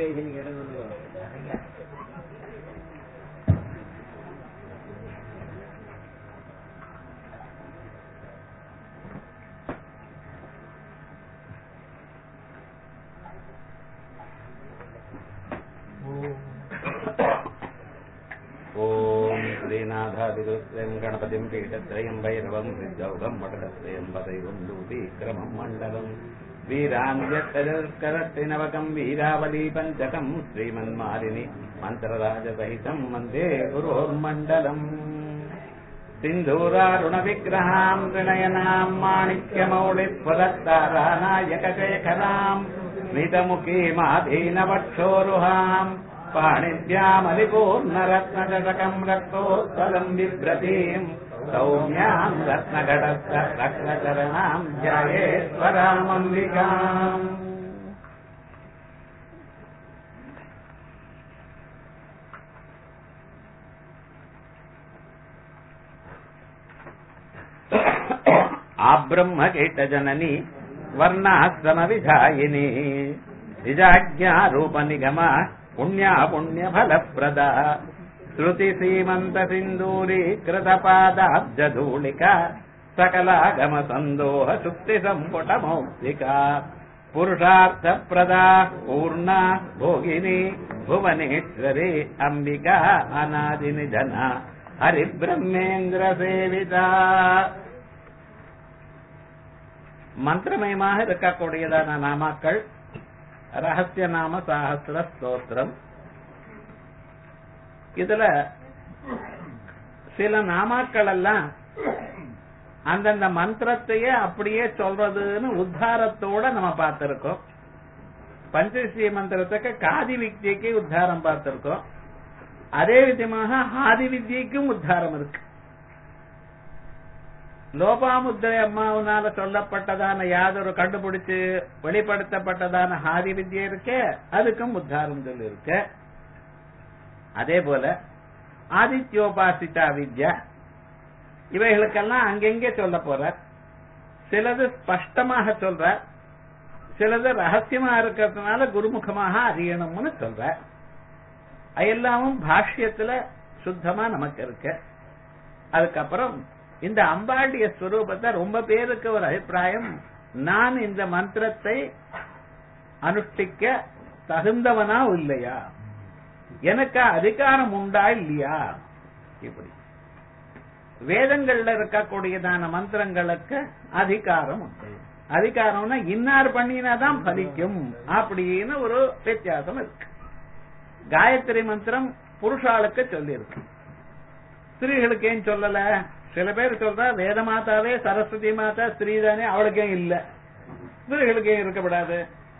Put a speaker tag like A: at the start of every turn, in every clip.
A: Variation கிடக்குது
B: ॐ श्रीनाथादिरुत्रयम् गणपतिम् पीठत्रयम् भैरवम् सिद्धौघम् मठत्रयम् पदैवम् दूतीक्रमम् मण्डलम् वीरान्यत्तजर्करत्रिनवकम् वीरावली पञ्चकम् श्रीमन्मालिनि मन्त्रराजसहितम् वन्दे गुरोर्मण्डलम् सिन्धूरारुणविग्रहाम् त्रिनयनाम् माणिक्यमौलिस्वदत्तारानायकशेखराम् स्मितमुखीमाधीनवक्षोरुहाम् पाणिभ्यामलिपूर्णरत्नचषकम् रक्तोत्पलम् बिभ्रतीम् सौम्याम् रत्नघटस्थ रत्नचरणाम् ध्यायेश्वरामम्बिकाम् आब्रह्मकीटजननी वर्णाश्रमविधायिनी निजाज्ञारूपनिगमा पुण्या पुण्यफलप्रदा श्रुतिसीमन्तसिन्दूरीकृतपादाब्जधूलिका सकलागमसन्दोह सुप्तिसम्पुटमौक्तिका पुरुषार्थप्रदा पूर्णा भोगिनी भुवनेश्वरी अम्बिका अनादिनिधना ஹரிபிரம்மேந்திரசேவிதா மந்திரமயமாக இருக்கக்கூடியதான நாமாக்கள் ரகசிய நாம சாகசிர ஸ்தோத்திரம் இதுல சில நாமாக்கள் எல்லாம் அந்தந்த மந்திரத்தையே அப்படியே சொல்றதுன்னு உத்தாரத்தோட நம்ம பார்த்திருக்கோம் பஞ்சஸ்ரீ மந்திரத்துக்கு காதி வித்தியக்கு உத்தாரம் பார்த்திருக்கோம் அதே விதமாக ஆதி வித்தியக்கும் உத்தாரம் இருக்கு லோபாமுத்திரை அம்மாவனால சொல்லப்பட்டதான யாதொரு கண்டுபிடிச்சு வெளிப்படுத்தப்பட்டதான ஆதி வித்யை இருக்கே அதுக்கும் உத்தாரம் சொல்லி இருக்கு அதே போல ஆதித்யோபாசிதா வித்யா இவைகளுக்கெல்லாம் அங்கெங்கே சொல்ல போற சிலது ஸ்பஷ்டமாக சொல்ற சிலது ரகசியமா இருக்கிறதுனால குருமுகமாக அறியணும்னு சொல்ற எல்லாமும் பாஷ்யத்துல சுத்தமா நமக்கு இருக்கு அதுக்கப்புறம் இந்த அம்பாண்டிய ஸ்வரூபத்தை ரொம்ப பேருக்கு ஒரு அபிப்பிராயம் நான் இந்த மந்திரத்தை அனுஷ்டிக்க தகுந்தவனா இல்லையா எனக்கு அதிகாரம் உண்டா இல்லையா இப்படி வேதங்கள்ல இருக்கக்கூடியதான மந்திரங்களுக்கு அதிகாரம் உண்டு அதிகாரம்னா இன்னார் பண்ணினாதான் பலிக்கும் அப்படின்னு ஒரு வித்தியாசம் இருக்கு காயத்ரி மந்திரம் புருஷாளுக்கு சொல்லியிருக்கு ஸ்திரீகளுக்கு ஏன் சொல்லல சில பேர் சொல்றா வேத மாதாவே சரஸ்வதி மாதா ஸ்திரீ தானே அவளுக்கே இல்ல ஸ்திரீகளுக்கு ஏன் இருக்கப்படாது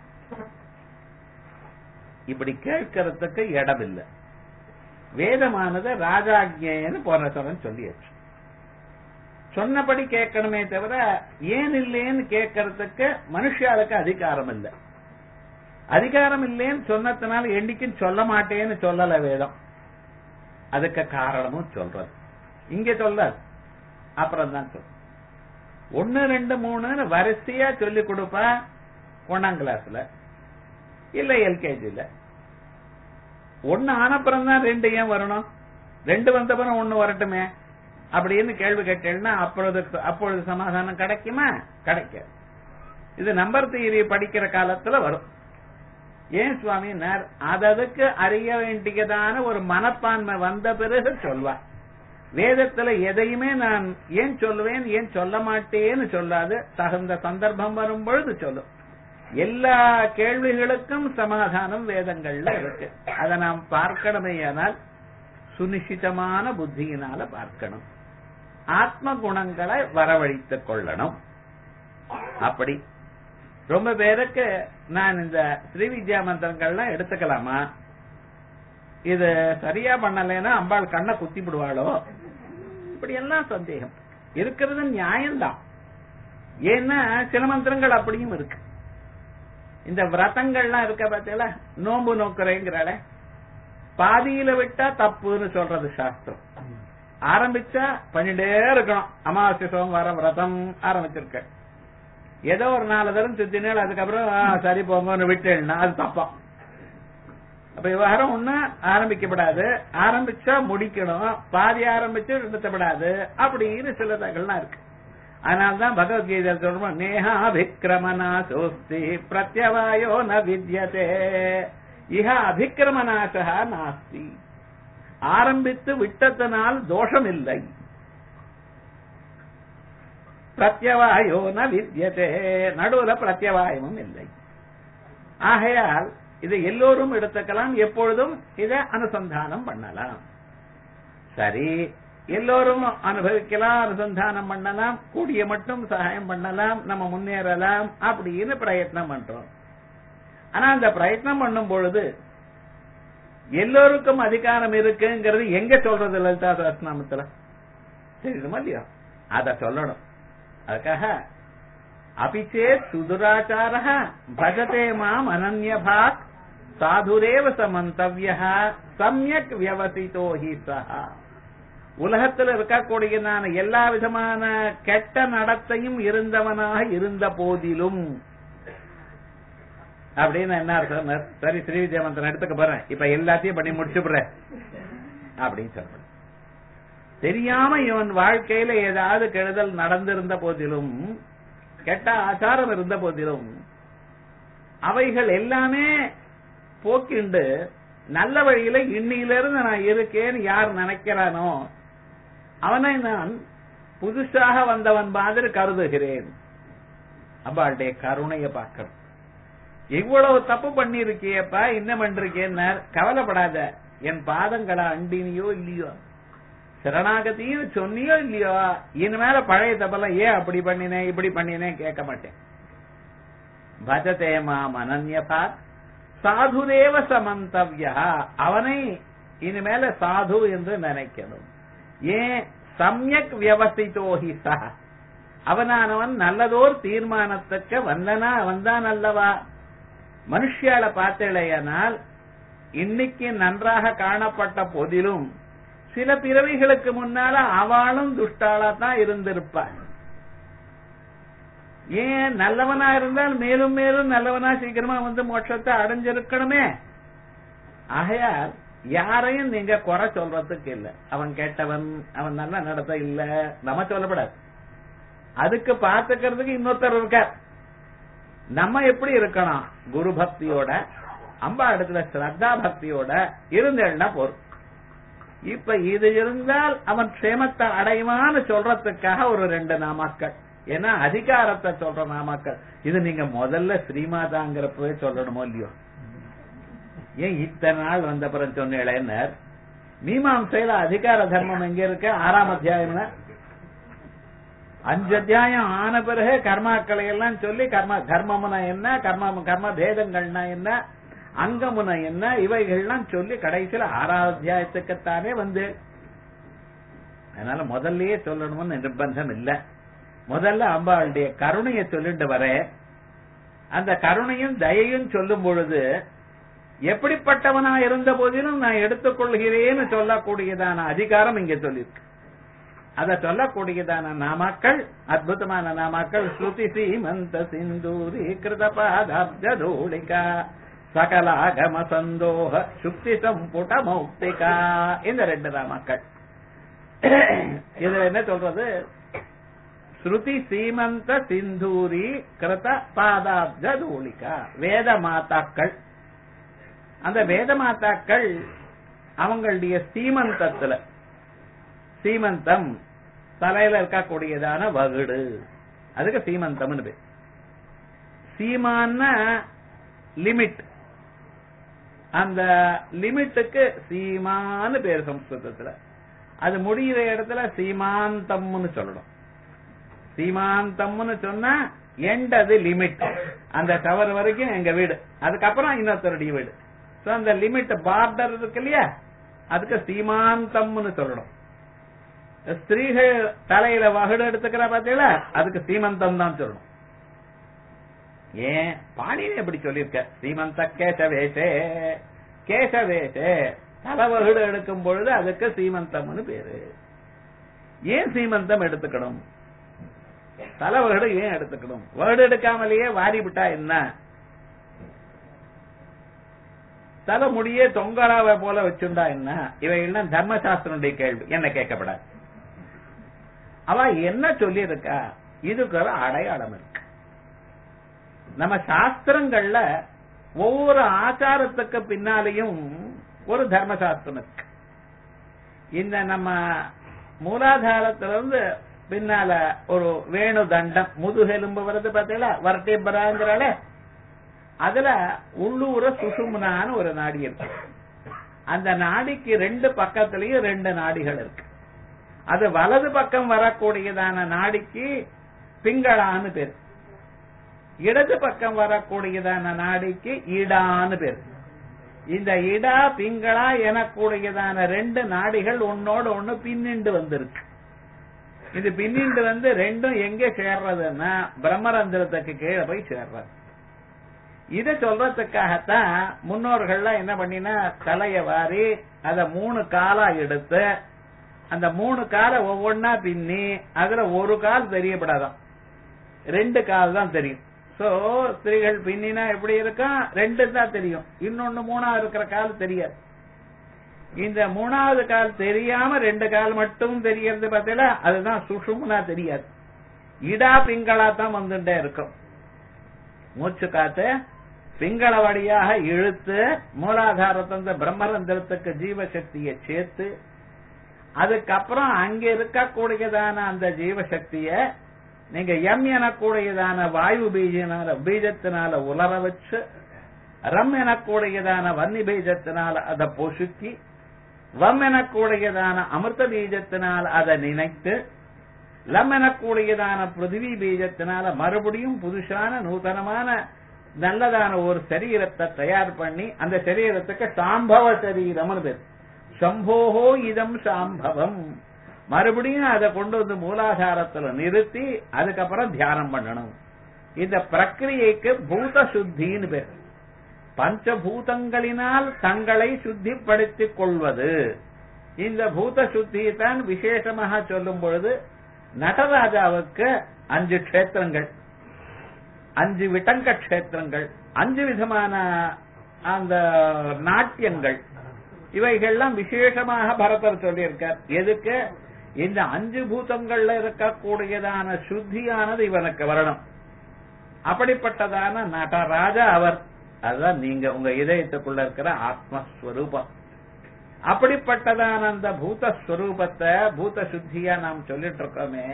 B: இப்படி கேட்கறதுக்கு இடம் இல்ல வேதமானது ராஜாஜ்யன்னு போனசரன் சொல்லியாச்சு சொன்னபடி கேட்கணுமே தவிர ஏன் இல்லைன்னு கேட்கறதுக்கு மனுஷாளுக்கு அதிகாரம் இல்லை அதிகாரம் இல்லைன்னு சொன்னதுனால என்னைக்கும் சொல்ல மாட்டேன்னு சொல்லல வேதம் அதுக்கு காரணமும் சொல்றது இங்க சொல்லாது அப்புறம் தான் சொல் ஒன்னு ரெண்டு மூணுன்னு வரிசையா சொல்லி கொடுப்பா ஒன்னாம் கிளாஸ்ல இல்ல எல்கேஜில ஒன்னு ஆனப்புறம் தான் ரெண்டு ஏன் வரணும் ரெண்டு வந்தப்புறம் ஒண்ணு வரட்டுமே அப்படின்னு கேள்வி கேட்டேன்னா அப்பொழுது அப்பொழுது சமாதானம் கிடைக்குமா கிடைக்காது இது நம்பர் தியரி படிக்கிற காலத்துல வரும் ஏன் சுவாமி அததுக்கு அறிய வேண்டியதான ஒரு மனப்பான்மை வந்த பிறகு சொல்வார் வேதத்துல எதையுமே நான் ஏன் சொல்லுவேன் ஏன் சொல்ல மாட்டேன்னு சொல்லாது தகுந்த சந்தர்ப்பம் வரும் பொழுது சொல்லும் எல்லா கேள்விகளுக்கும் சமாதானம் வேதங்கள்ல இருக்கு அதை நாம் பார்க்கணுமேயானால் சுனிஷிதமான புத்தியினால பார்க்கணும் ஆத்ம குணங்களை வரவழைத்துக் கொள்ளணும் அப்படி ரொம்ப பேருக்கு நான் இந்த ஸ்ரீ வித்யா மந்திரங்கள்லாம் எடுத்துக்கலாமா இது சரியா பண்ணலைன்னா அம்பாள் கண்ணை குத்தி விடுவாளோ இப்படி எல்லாம் சந்தேகம் இருக்கிறது நியாயம்தான் ஏன்னா சில மந்திரங்கள் அப்படியும் இருக்கு இந்த விரதங்கள்லாம் இருக்க பார்த்தீங்களா நோம்பு நோக்குறேங்கிறாள பாதியில விட்டா தப்புன்னு சொல்றது சாஸ்திரம் ஆரம்பிச்சா பண்ணிட்டே இருக்கணும் அமாவாசை சோமவாரம் விரதம் ஆரம்பிச்சிருக்க ஏதோ ஒரு நாலு தரம் சுத்தினேள் அதுக்கப்புறம் ஆ, சரி போங்கன்னு விட்டேன்னா அது தப்பா அப்ப விவகாரம் ஒண்ணு ஆரம்பிக்கப்படாது ஆரம்பிச்சா முடிக்கணும் பாதி ஆரம்பிச்சு நிறுத்தப்படாது அப்படின்னு சில தகவல்லாம் இருக்கு அதனால்தான் பகவத்கீதை சொல்றோம் நேஹா அபிக்கிரமனா சோஸ்தி பிரத்யவாயோ ந வித்யதே இஹ அபிக்கிரமநாசா நாஸ்தி ஆரம்பித்து விட்டதனால் தோஷம் இல்லை பிரத்யவாயோ ந வித்யதே நடுவுல பிரத்யவாயமும் இல்லை ஆகையால் இதை எல்லோரும் எடுத்துக்கலாம் எப்பொழுதும் இதை அனுசந்தானம் பண்ணலாம் சரி எல்லோரும் அனுபவிக்கலாம் அனுசந்தானம் பண்ணலாம் கூடிய மட்டும் சகாயம் பண்ணலாம் நம்ம முன்னேறலாம் அப்படின்னு பிரயத்னம் பண்றோம் ஆனா அந்த பிரயத்னம் பண்ணும் பொழுது எல்லோருக்கும் அதிகாரம் இருக்குங்கிறது எங்க சொல்றது லலிதா சஹஸ்ரநாமத்துல தெரியுமா இல்லையா அத சொல்லணும் அதுக்காக அபிச்சேத் சுதுராச்சார பஜதே மாம் அனன்யபாக் சாதுரேவ சமந்தவ்ய சமயக் வியவசித்தோ ஹி சஹா உலகத்தில் இருக்கக்கூடிய நான் எல்லா விதமான கெட்ட நடத்தையும் இருந்தவனாக இருந்த போதிலும் அப்படின்னு என்ன அர்த்தம் சரி ஸ்ரீவித்யாமந்தன் எடுத்துக்க போறேன் இப்ப எல்லாத்தையும் பண்ணி முடிச்சுடுறேன் அப்படின்னு சொல்றேன் தெரியாம இவன் வாழ்க்கையில ஏதாவது கெடுதல் நடந்திருந்த போதிலும் கெட்ட ஆச்சாரம் இருந்த போதிலும் அவைகள் எல்லாமே போக்கிண்டு நல்ல வழியில இன்னிலிருந்து நான் இருக்கேன்னு யார் நினைக்கிறானோ அவனை நான் புதுசாக வந்தவன் மாதிரி கருதுகிறேன் அம்பாளுடைய கருணைய பார்க்கணும் இவ்வளவு தப்பு பண்ணிருக்கியப்பா என்ன பண்றிருக்கேன்னு கவலைப்படாத என் பாதங்களை அண்டினியோ இல்லையோ சரணாகதியும் சொன்னியோ இல்லையோ இனிமேல பழைய தப்பெல்லாம் ஏன் அப்படி பண்ணினேன் இப்படி பண்ணினேன் கேட்க மாட்டேன் பஜதே மாம் அனன்யபா சாதுரேவ சமந்தவ்யா அவனை இனிமேல சாது என்று நினைக்கணும் ஏன் சமயக் வியவசித்தோஹி சஹ அவனானவன் நல்லதோர் தீர்மானத்துக்கு வந்தனா வந்தான் அல்லவா மனுஷியால பார்த்தேளையானால் இன்னைக்கு நன்றாக காணப்பட்ட போதிலும் சில பிறவிகளுக்கு முன்னால அவளும் துஷ்டாளா தான் இருந்திருப்பாள் ஏன் நல்லவனா இருந்தால் மேலும் மேலும் நல்லவனா சீக்கிரமா வந்து மோட்சத்தை அடைஞ்சிருக்கணுமே ஆகையால் யாரையும் நீங்க குறை சொல்றதுக்கு இல்ல அவன் கேட்டவன் அவன் நல்ல நடத்த இல்ல நம்ம சொல்லப்படாது அதுக்கு பாத்துக்கிறதுக்கு இன்னொருத்தர் இருக்கார் நம்ம எப்படி இருக்கணும் குரு பக்தியோட அம்பா இடத்துல ஸ்ரத்தா பக்தியோட இருந்தேன்னா போறோம் இப்ப இது இருந்தால் அவன் க்ஷேமத்தை அடைவான்னு சொல்றதுக்காக ஒரு ரெண்டு நாமாக்கள் ஏன்னா அதிகாரத்தை சொல்ற நாமாக்கள் இது நீங்க முதல்ல ஸ்ரீமாதாங்கிறப்பவே சொல்லணுமோ இல்லையோ ஏன் இத்தனை நாள் வந்த பிறகு சொன்னேன் மீமாம்சையில அதிகார தர்மம் எங்க இருக்கு ஆறாம் அத்தியாயம் அஞ்சு அத்தியாயம் ஆன பிறகு கர்மாக்களை எல்லாம் சொல்லி கர்ம கர்மமுன என்ன கர்ம கர்ம பேதங்கள்னா என்ன அங்கமுன என்ன இவைகள்லாம் சொல்லி கடைசியில ஆறாவது அத்தியாயத்துக்குத்தானே வந்து அதனால முதல்லயே சொல்லணும்னு நிர்பந்தம் இல்ல முதல்ல அம்பாளுடைய கருணையை சொல்லிட்டு வர அந்த கருணையும் தயையும் சொல்லும் பொழுது எப்படிப்பட்டவனா இருந்த போதிலும் நான் எடுத்துக்கொள்கிறேன்னு சொல்லக்கூடியதான அதிகாரம் இங்க சொல்லியிருக்கு அத சொல்லக்கூடியதான நாமாக்கள் அற்புதமான நாமாக்கள் ஸ்ருதி சீமந்த சிந்தூரி கிருத பாதாப்தூலிகா சகலாகம சந்தோக சுக்தி சம்புட மௌக்திகா இந்த ரெண்டு நாமாக்கள் இதுல என்ன சொல்றது ஸ்ருதி சீமந்த சிந்தூரி கிருத பாதாப்த தூளிகா வேத மாதாக்கள் அந்த வேத மாதாக்கள் அவங்களுடைய சீமந்தத்துல சீமந்தம் தலையில இருக்கக்கூடியதான வகுடு அதுக்கு சீமந்தம்னு பேர் சீமான்னா லிமிட் அந்த லிமிட்டுக்கு சீமான்னு பேர் சம்ஸ்கிருதத்துல அது முடிகிற இடத்துல சீமாந்தம்னு சொல்லணும் சீமாந்தம்னு சொன்னா எண்ட் அது லிமிட் அந்த டவர் வரைக்கும் எங்க வீடு அதுக்கப்புறம் இன்னொருத்தருடைய வீடு சோ அந்த லிமிட் பார்டர் இருக்கு இல்லையா அதுக்கு சீமாந்தம்னு சொல்லணும் ஸ்திரீகள் தலையில வகுடு எடுத்துக்கிற பாத்தீங்களா அதுக்கு சீமந்தம் தான் சொல்லணும் ஏன் பாணினி எப்படி சொல்லியிருக்க சீமந்த கேசவேஷே கேசவேஷே தலைவகுடு எடுக்கும் பொழுது அதுக்கு சீமந்தம்னு பேரு ஏன் சீமந்தம் எடுத்துக்கணும் தலைவகுடு ஏன் எடுத்துக்கணும் வகுடு எடுக்காமலேயே வாரி விட்டா என்ன தலைமுடியே தொங்கராவை போல வச்சுண்டா என்ன இவைகள்லாம் தர்மசாஸ்திரனுடைய கேள்வி என்ன கேட்கப்படாது அவ என்ன சொல்லியிருக்கா இதுக்கு ஒரு அடையாளம் இருக்கு நம்ம சாஸ்திரங்கள்ல ஒவ்வொரு ஆச்சாரத்துக்கு பின்னாலேயும் ஒரு தர்மசாஸ்திரம் இருக்கு இந்த நம்ம மூலாதாரத்திலிருந்து பின்னால ஒரு வேணு தண்டம் முதுகெலும்பு வருது பார்த்தீங்களா வரட்டேபராங்கிறால அதுல உள்ளூர சுஷும்னான்னு ஒரு நாடி இருக்கு அந்த நாடிக்கு ரெண்டு பக்கத்திலயும் ரெண்டு நாடிகள் இருக்கு அது வலது பக்கம் வரக்கூடியதான நாடிக்கு பிங்களான்னு பேர் இடது பக்கம் வரக்கூடியதான நாடிக்கு ஈடான்னு பேர் இந்த இடா பிங்களா எனக்கூடியதான ரெண்டு நாடிகள் ஒன்னோட ஒண்ணு பின்னிண்டு வந்திருக்கு இது பின்னிண்டு வந்து ரெண்டும் எங்க சேர்றதுன்னா பிரம்மரந்திரத்துக்கு கீழே போய் சேர்றது இத சொல்றதுக்காகத்தான் முன்னோர்கள்லாம் என்ன பண்ணினா தலைய வாரி அத மூணு காலா எடுத்து அந்த மூணு காலை ஒவ்வொன்னா பின்னி அதுல ஒரு கால் தெரியப்படாதான் ரெண்டு கால் தான் தெரியும் சோ ஸ்திரீகள் பின்னினா எப்படி இருக்கும் ரெண்டு தான் தெரியும் இன்னொன்னு மூணாவது இருக்கிற கால் தெரியாது இந்த மூணாவது கால் தெரியாம ரெண்டு கால் மட்டும் தெரியறது பார்த்தீங்களா அதுதான் சுஷும்னா தெரியாது இடா பிங்களா தான் வந்துட்டே இருக்கும் மூச்சு காத்து பிங்கள வழியாக இழுத்து மூலாதாரத்தந்த பிரம்மரந்திரத்துக்கு ஜீவசக்தியை சேர்த்து அதுக்கப்புறம் அங்க இருக்கக்கூடியதான அந்த ஜீவசக்திய நீங்க எம் எனக்கூடியதான வாயு பீஜனால பீஜத்தினால உலர வச்சு ரம் எனக்கூடியதான வன்னி பீஜத்தினால அதை பொசுக்கி வம் எனக்கூடியதான அமிர்த பீஜத்தினால் அதை நினைத்து லம் எனக்கூடியதான பிருத்திவி பீஜத்தினால மறுபடியும் புதுசான நூதனமான நல்லதான ஒரு சரீரத்தை தயார் பண்ணி அந்த சரீரத்துக்கு சாம்பவ சரீரம்னு பேர் சம்போஹோ இதம் சாம்பவம் மறுபடியும் அதை கொண்டு வந்து மூலாதாரத்துல நிறுத்தி அதுக்கப்புறம் தியானம் பண்ணணும் இந்த பிரக்கிரியைக்கு பூத சுத்தின்னு பேர் பஞ்சபூதங்களினால் தங்களை சுத்திப்படுத்திக் கொள்வது இந்த பூத சுத்தியை தான் விசேஷமாக சொல்லும் பொழுது நடராஜாவுக்கு அஞ்சு க்ஷேத்திரங்கள் அஞ்சு விட்டங்க க்ஷேத்திரங்கள் அஞ்சு விதமான அந்த நாட்டியங்கள் இவைகள்லாம் விசேஷமாக பரதர் சொல்லியிருக்கார் எதுக்கு இந்த அஞ்சு பூதங்கள்ல இருக்கக்கூடியதான சுத்தியானது இவனுக்கு வரணும் அப்படிப்பட்டதான நடராஜா அவர் அதுதான் நீங்க உங்க இதயத்துக்குள்ள இருக்கிற ஆத்மஸ்வரூபம் அப்படிப்பட்டதான அந்த பூதஸ்வரூபத்தை பூத சுத்தியா நாம் சொல்லிட்டு இருக்கோமே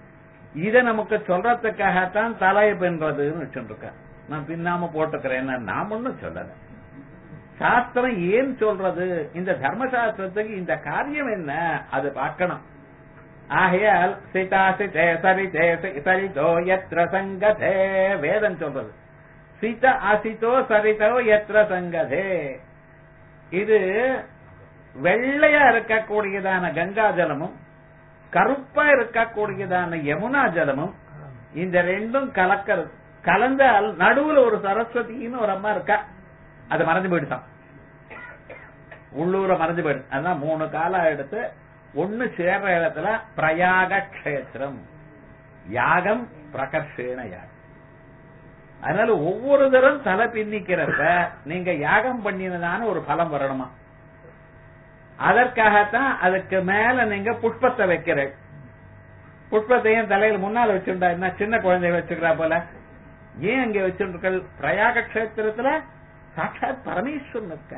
B: இத நமக்கு சொல்றதுக்காகத்தான் தலையை பின்றதுன்னு வச்சுருக்க நான் பின்னாம போட்டுக்கிறேன் நான் ஒன்னும் சொல்லல சாஸ்திரம் ஏன் சொல்றது இந்த தர்மசாஸ்திரத்துக்கு இந்த காரியம் என்ன அது பார்க்கணும் ஆகையால் சிதாசிதே சரிதே சரிதோ எத்திர சங்கதே வேதம் சொல்றது சித அசிதோ சரிதோ எத்திர சங்கதே இது வெள்ளையா இருக்கக்கூடியதான கங்கா ஜலமும் கருப்பா இருக்கக்கூடியதான யமுனா ஜலமும் இந்த ரெண்டும் கலக்கிறது கலந்தால் நடுவுல ஒரு சரஸ்வதின்னு ஒரு அம்மா இருக்கா அது மறைஞ்சு போயிடுதான் உள்ளூர மறைஞ்சு போயிடு அதான் மூணு காலம் எடுத்து ஒண்ணு சேர்ற இடத்துல பிரயாக கஷேத்திரம் யாகம் பிரகர்ஷேன யாகம் அதனால ஒவ்வொரு தரம் தலை பின்னிக்கிறப்ப நீங்க யாகம் பண்ணினதான ஒரு பலம் வரணுமா அதற்காகத்தான் அதுக்கு மேல நீங்க புஷ்பத்தை வைக்கிற புஷ்பத்தையும் தலையில முன்னால வச்சுட்டா என்ன சின்ன குழந்தைய வச்சுக்கிறா போல ஏன் அங்க வச்சுருக்கள் பிரயாக கஷேத்திரத்துல சாட்சாத் பரமேஸ்வரன் இருக்க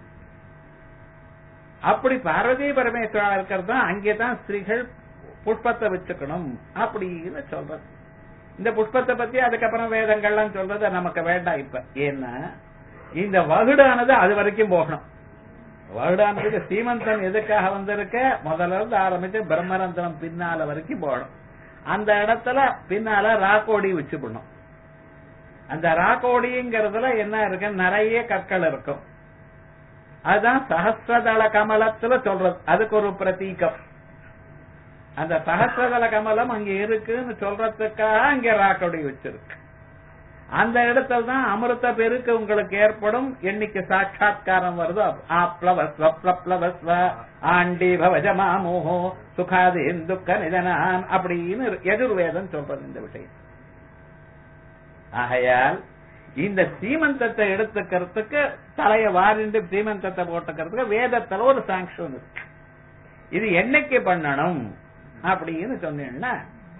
B: அப்படி பார்வதி பரமேஸ்வரா இருக்கிறது தான் அங்கேதான் ஸ்திரீகள் புஷ்பத்தை வச்சுக்கணும் அப்படின்னு சொல்றது இந்த புஷ்பத்தை பத்தி அதுக்கப்புறம் வேதங்கள்லாம் சொல்றது நமக்கு வேண்டாம் இப்ப ஏன்னா இந்த வகுடானது அது வரைக்கும் போகணும் வருடானதுக்கு சீமந்தன் எதுக்காக வந்திருக்க முதல்ல இருந்து ஆரம்பிச்சு பிரம்மரந்திரம் பின்னால வரைக்கும் போகணும் அந்த இடத்துல பின்னால ராக்கோடி வச்சுக்கணும் அந்த ராக்கோடிங்கிறதுல என்ன இருக்கு நிறைய கற்கள் இருக்கும் அதுதான் சஹசிரதள கமலத்துல சொல்றது அதுக்கு ஒரு பிரதீகம் அந்த சஹசிரதள கமலம் அங்க இருக்குன்னு சொல்றதுக்காக அங்க ராக்கோடி வச்சிருக்கு அந்த இடத்துல தான் அமிர்த பெருக்கு உங்களுக்கு ஏற்படும் என்னைக்கு சாட்சா்காரம் வருதோ ஆப்ளவஸ்வ பிளப்ளவஸ்வ ஆண்டி பவஜமாமோஹோ சுகாதி துக்க நிதனான் அப்படின்னு எதிர்வேதம் சொல்றது இந்த விஷயம் ஆகையால் இந்த சீமந்தத்தை எடுத்துக்கிறதுக்கு தலைய வாரிண்டு சீமந்தத்தை போட்டுக்கிறதுக்கு வேதத்துல ஒரு சாங்ஷன் இருக்கு இது என்னைக்கு பண்ணணும் அப்படின்னு சொன்னீங்கன்னா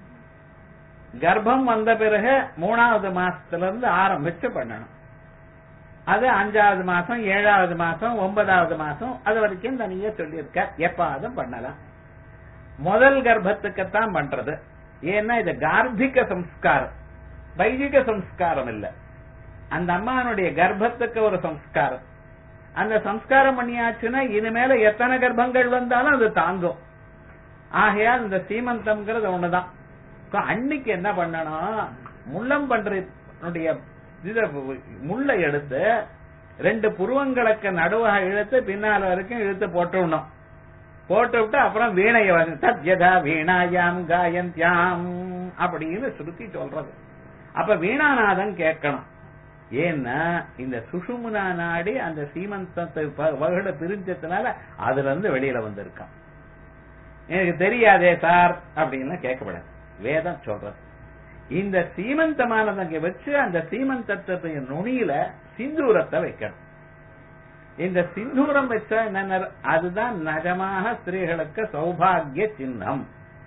B: கர்ப்பம் வந்த பிறகு மூணாவது மாசத்துல இருந்து ஆரம்பிச்சு பண்ணணும் அது அஞ்சாவது மாசம் ஏழாவது மாசம் ஒன்பதாவது மாசம் அது வரைக்கும் தனியா சொல்லியிருக்க எப்பாவது பண்ணலாம் முதல் கர்ப்பத்துக்குத்தான் பண்றது ஏன்னா இது கார்த்திக சம்ஸ்காரம் வைதிக சம்ஸ்காரம் இல்ல அந்த அம்மானுடைய கர்ப்பத்துக்கு ஒரு சம்ஸ்காரம் அந்த சம்ஸ்காரம் பண்ணியாச்சுன்னா இனிமேல எத்தனை கர்ப்பங்கள் வந்தாலும் அது தாங்கும் ஆகையால் இந்த சீமந்தம்ங்கிறது ஒண்ணுதான் இப்ப அன்னைக்கு என்ன பண்ணணும் முள்ளம் பன்றினுடைய இத முள்ளை எடுத்து ரெண்டு புருவங்களுக்கு நடுவாக இழுத்து பின்னால வரைக்கும் இழுத்து போட்டுடணும் போட்டு விட்டு அப்புறம் வீணைய வந்து தத்யதா வீணாயாம் காயந்தியாம் அப்படின்னு சுருத்தி சொல்றது அப்ப வீணாநாதன் கேட்கணும் ஏன்னா இந்த சுஷுமுனா நாடி அந்த சீமந்தத்தை ப- வகுட பிரிஞ்சதுனால அதுல இருந்து வெளியில வந்திருக்கான் எனக்கு தெரியாதே சார் அப்படின்னு கேட்கப்படாது வேதம் சொல்றது இந்த சீமந்தமானதை அங்க வச்சு அந்த சீமந்தத்துடைய நுனியில சிந்தூரத்தை வைக்கணும் இந்த சிந்தூரம் வச்சா என்ன அதுதான் நிஜமாக ஸ்திரீகளுக்கு சௌபாகிய சின்னம்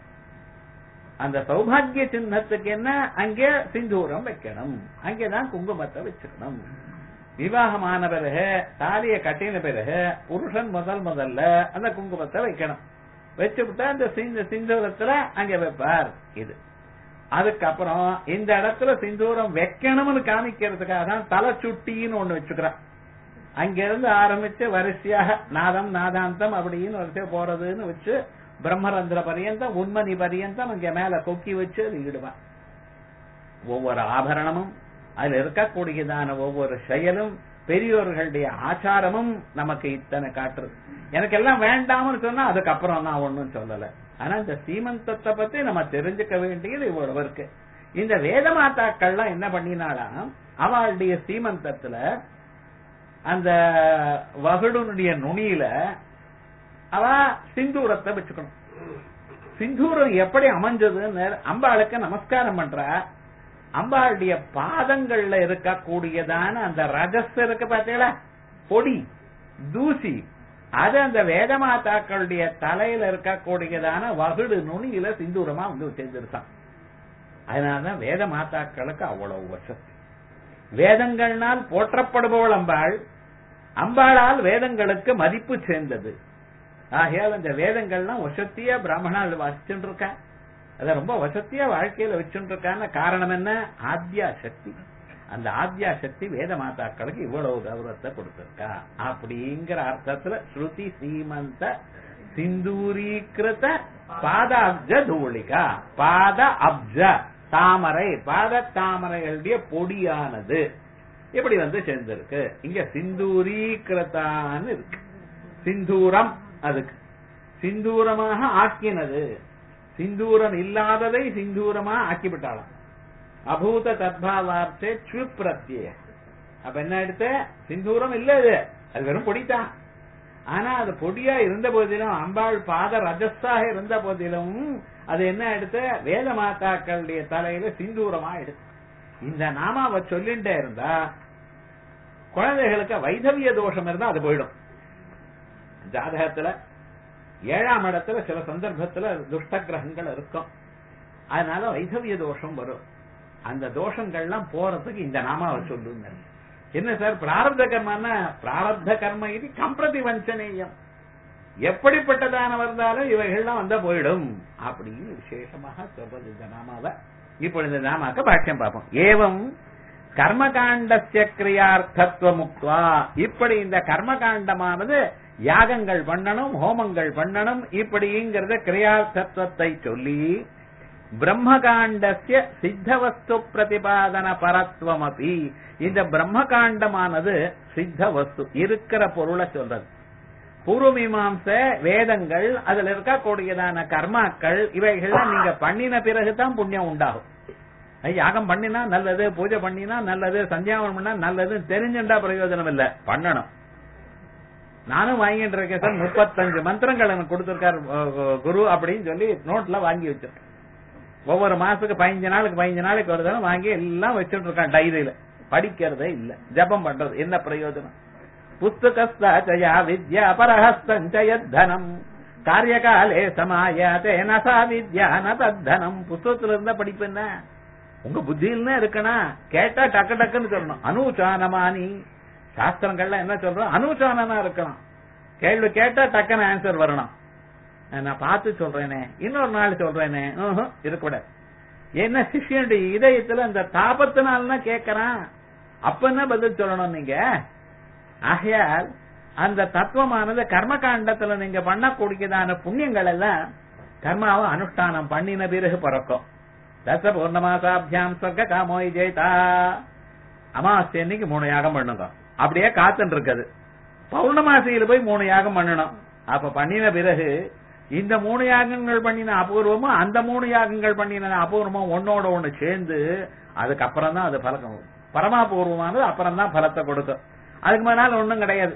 B: அந்த சௌபாகிய சின்னத்துக்கு என்ன அங்கே சிந்தூரம் வைக்கணும் அங்கேதான் குங்குமத்தை வச்சுக்கணும் விவாகமான பிறகு தாலியை கட்டின பிறகு புருஷன் முதல் முதல்ல அந்த குங்குமத்தை வைக்கணும் வச்சுவிட்டா அந்த சிந்த சிந்தூரத்துல அங்க வைப்பார் இது அதுக்கப்புறம் இந்த இடத்துல சிந்தூரம் வைக்கணும்னு காமிக்கிறதுக்காக தான் தலை சுட்டின்னு ஒண்ணு வச்சுக்கிறான் அங்கிருந்து ஆரம்பிச்சு வரிசையாக நாதம் நாதாந்தம் அப்படின்னு வரிசையா போறதுன்னு வச்சு பிரம்மரந்திர பரியந்தம் உண்மணி பரியந்தம் அங்க மேல கொக்கி வச்சு அது இடுவான் ஒவ்வொரு ஆபரணமும் அதுல இருக்கக்கூடியதான ஒவ்வொரு செயலும் பெரியோர்களுடைய ஆச்சாரமும் நமக்கு இத்தனை காட்டுறது எனக்கு எல்லாம் வேண்டாம்னு சொன்னா அதுக்கப்புறம் நான் ஒண்ணும் சொல்லல ஆனா இந்த சீமந்தத்தை பத்தி நம்ம தெரிஞ்சுக்க வேண்டியது இவ்வளவு இருக்கு இந்த வேத மாதாக்கள்லாம் என்ன பண்ணினாலாம் அவளுடைய சீமந்தத்துல அந்த வகுடனுடைய நுனியில அவ சிந்தூரத்தை வச்சுக்கணும் சிந்தூரம் எப்படி அமைஞ்சதுன்னு அம்பாளுக்கு நமஸ்காரம் பண்றா அம்பாளுடைய பாதங்கள்ல இருக்கக்கூடியதான அந்த ரஜஸ் இருக்கு பாத்தீங்களா பொடி தூசி அது அந்த வேதமாதாக்களுடைய தலையில இருக்கக்கூடியதான வகுடு நுனியில சிந்தூரமா வந்து சேர்ந்திருக்கான் அதனாலதான் வேத மாதாக்களுக்கு அவ்வளவு வசதி வேதங்கள்னால் போற்றப்படுபவள் அம்பாள் அம்பாளால் வேதங்களுக்கு மதிப்பு சேர்ந்தது ஆகையால் அந்த வேதங்கள்லாம் வசத்தியா பிராமணால் வாசிச்சுட்டு இருக்கா அத ரொம்ப வசத்தியா வாழ்க்கையில வச்சுட்டு இருக்கான காரணம் என்ன ஆத்யா சக்தி அந்த ஆத்யா சக்தி வேத மாதாக்களுக்கு இவ்வளவு கௌரவத்தை கொடுத்திருக்கா அப்படிங்கிற அர்த்தத்துல ஸ்ருதி சீமந்த சிந்தூரீகிருத பாத அப்ஜ தூளிகா பாத அப்ஜ தாமரை பாத தாமரைகளுடைய பொடியானது எப்படி வந்து சேர்ந்திருக்கு இங்க சிந்தூரீகிருத்தான்னு இருக்கு சிந்தூரம் அதுக்கு சிந்தூரமாக ஆக்கினது சிந்தூரம் இல்லாததை சிந்தூரமா ஆக்கிவிட்டாளாம் அபூத தத்பாவார்த்தே சுப்ரத்ய அப்ப என்ன எடுத்த சிந்தூரம் இல்ல இது அது வெறும் பொடிதான் ஆனா அது பொடியா இருந்த போதிலும் அம்பாள் பாத ரஜஸாக இருந்த போதிலும் அது என்ன எடுத்த வேத மாதாக்களுடைய தலையில சிந்தூரமா எடுத்து இந்த நாமாவை சொல்லிட்டே இருந்தா குழந்தைகளுக்கு வைதவிய தோஷம் இருந்தா அது போயிடும் ஜாதகத்துல ஏழாம் இடத்துல சில சந்தர்ப்பத்துல துஷ்ட கிரகங்கள் இருக்கும் அதனால வைதவிய தோஷம் வரும் அந்த தோஷங்கள்லாம் போறதுக்கு இந்த நாமாவை சொல்லுங்க என்ன சார் பிராரப்த கர்மன்னா பிராரப்த கர்ம இது கம்பிரதி வஞ்சனேயம் எப்படிப்பட்டதான வந்தாலும் இவைகள்லாம் வந்தா போயிடும் அப்படின்னு விசேஷமாக சொல்றது இந்த நாமாவை இப்பொழுது இந்த நாமாக்க பாஷ்யம் பார்ப்போம் ஏவம் கர்மகாண்டஸ்ய கிரியார்த்தத்துவ முக்வா இப்படி இந்த கர்மகாண்டமானது யாகங்கள் பண்ணணும் ஹோமங்கள் பண்ணணும் இப்படிங்கிறத கிரியார்த்தத்துவத்தை சொல்லி பிரம்மகாண்டஸ்ய சித்தவஸ்து பிரதிபாதன பரத்துவம் அப்படி இந்த பிரம்மகாண்டமானது சித்த வஸ்து இருக்கிற பொருளை சொல்றது பூர்வமீமாம்ச வேதங்கள் அதுல இருக்கக்கூடியதான கர்மாக்கள் இவைகள்லாம் நீங்க பண்ணின பிறகுதான் புண்ணியம் உண்டாகும் ஐய், யாகம் பண்ணினா நல்லது பூஜை பண்ணினா நல்லது சந்தியாவனம் பண்ணா நல்லது தெரிஞ்சுண்டா பிரயோஜனம் இல்ல பண்ணணும் நானும் வாங்கிட்டு இருக்கேன் சார் முப்பத்தஞ்சு மந்திரங்கள் எனக்கு கொடுத்திருக்காரு அஹ், குரு அப்படின்னு சொல்லி நோட்ல வாங்கி வச்சிருக்கேன் ஒவ்வொரு மாசத்துக்கு பதினஞ்சு நாளுக்கு பதினஞ்சு நாளைக்கு ஒரு தடவை வாங்கி எல்லாம் வச்சுட்டு இருக்கான் டைரியில படிக்கிறதே இல்ல ஜபம் பண்றது என்ன பிரயோஜனம் புஸ்தகஸ்தாச்சயா வித்யா பரஹஸ்தஞ்சயத்தனம் காரியகாலே சமாயாதே நசா வித்யா ந தத்தனம் புஸ்தகத்துல இருந்தா படிப்பு என்ன உங்க புத்தியில இருக்கணும் கேட்டா டக்கு டக்குன்னு சொல்லணும் அனுச்சானமானி சாஸ்திரங்கள்ல என்ன சொல்றோம் அனுச்சானனா இருக்கணும் கேள்வி கேட்டா டக்குன்னு ஆன்சர் வரணும் நான் பார்த்து சொல்றேனே இன்னொரு நாள் சொல்றேனே ம்ஹும், இருக்கக்கூடாது என்ன சிஷ்யனுடைய இதயத்துல அந்த தாபத்தினால்னா கேட்கறான் அப்ப என்ன பதில் சொல்லணும் நீங்க ஆகையால் அந்த தத்துவமானது கர்ம காண்டத்துல நீங்க பண்ணக்கூடியதான புண்ணியங்கள் எல்லாம் கர்மாவை அனுஷ்டானம் பண்ணின பிறகு பிறக்கும் தச பூர்ணமாசாபியாம் சொர்க்க காமோய் ஜெயிதா அமாவாசை அன்னைக்கு மூணு யாகம் பண்ணுங்க அப்படியே காத்துன்னு இருக்குது பௌர்ணமாசியில போய் மூணு யாகம் பண்ணணும் அப்ப பண்ணின பிறகு இந்த மூணு யாகங்கள் பண்ணின அபூர்வமும் அந்த மூணு யாகங்கள் பண்ணின அபூர்வமும் ஒன்னோட ஒண்ணு சேர்ந்து அதுக்கப்புறம் தான் அது பலக்கம் பரமாபூர்வமானது அப்புறம் தான் பலத்தை கொடுக்கும் அதுக்கு முன்னால ஒண்ணும் கிடையாது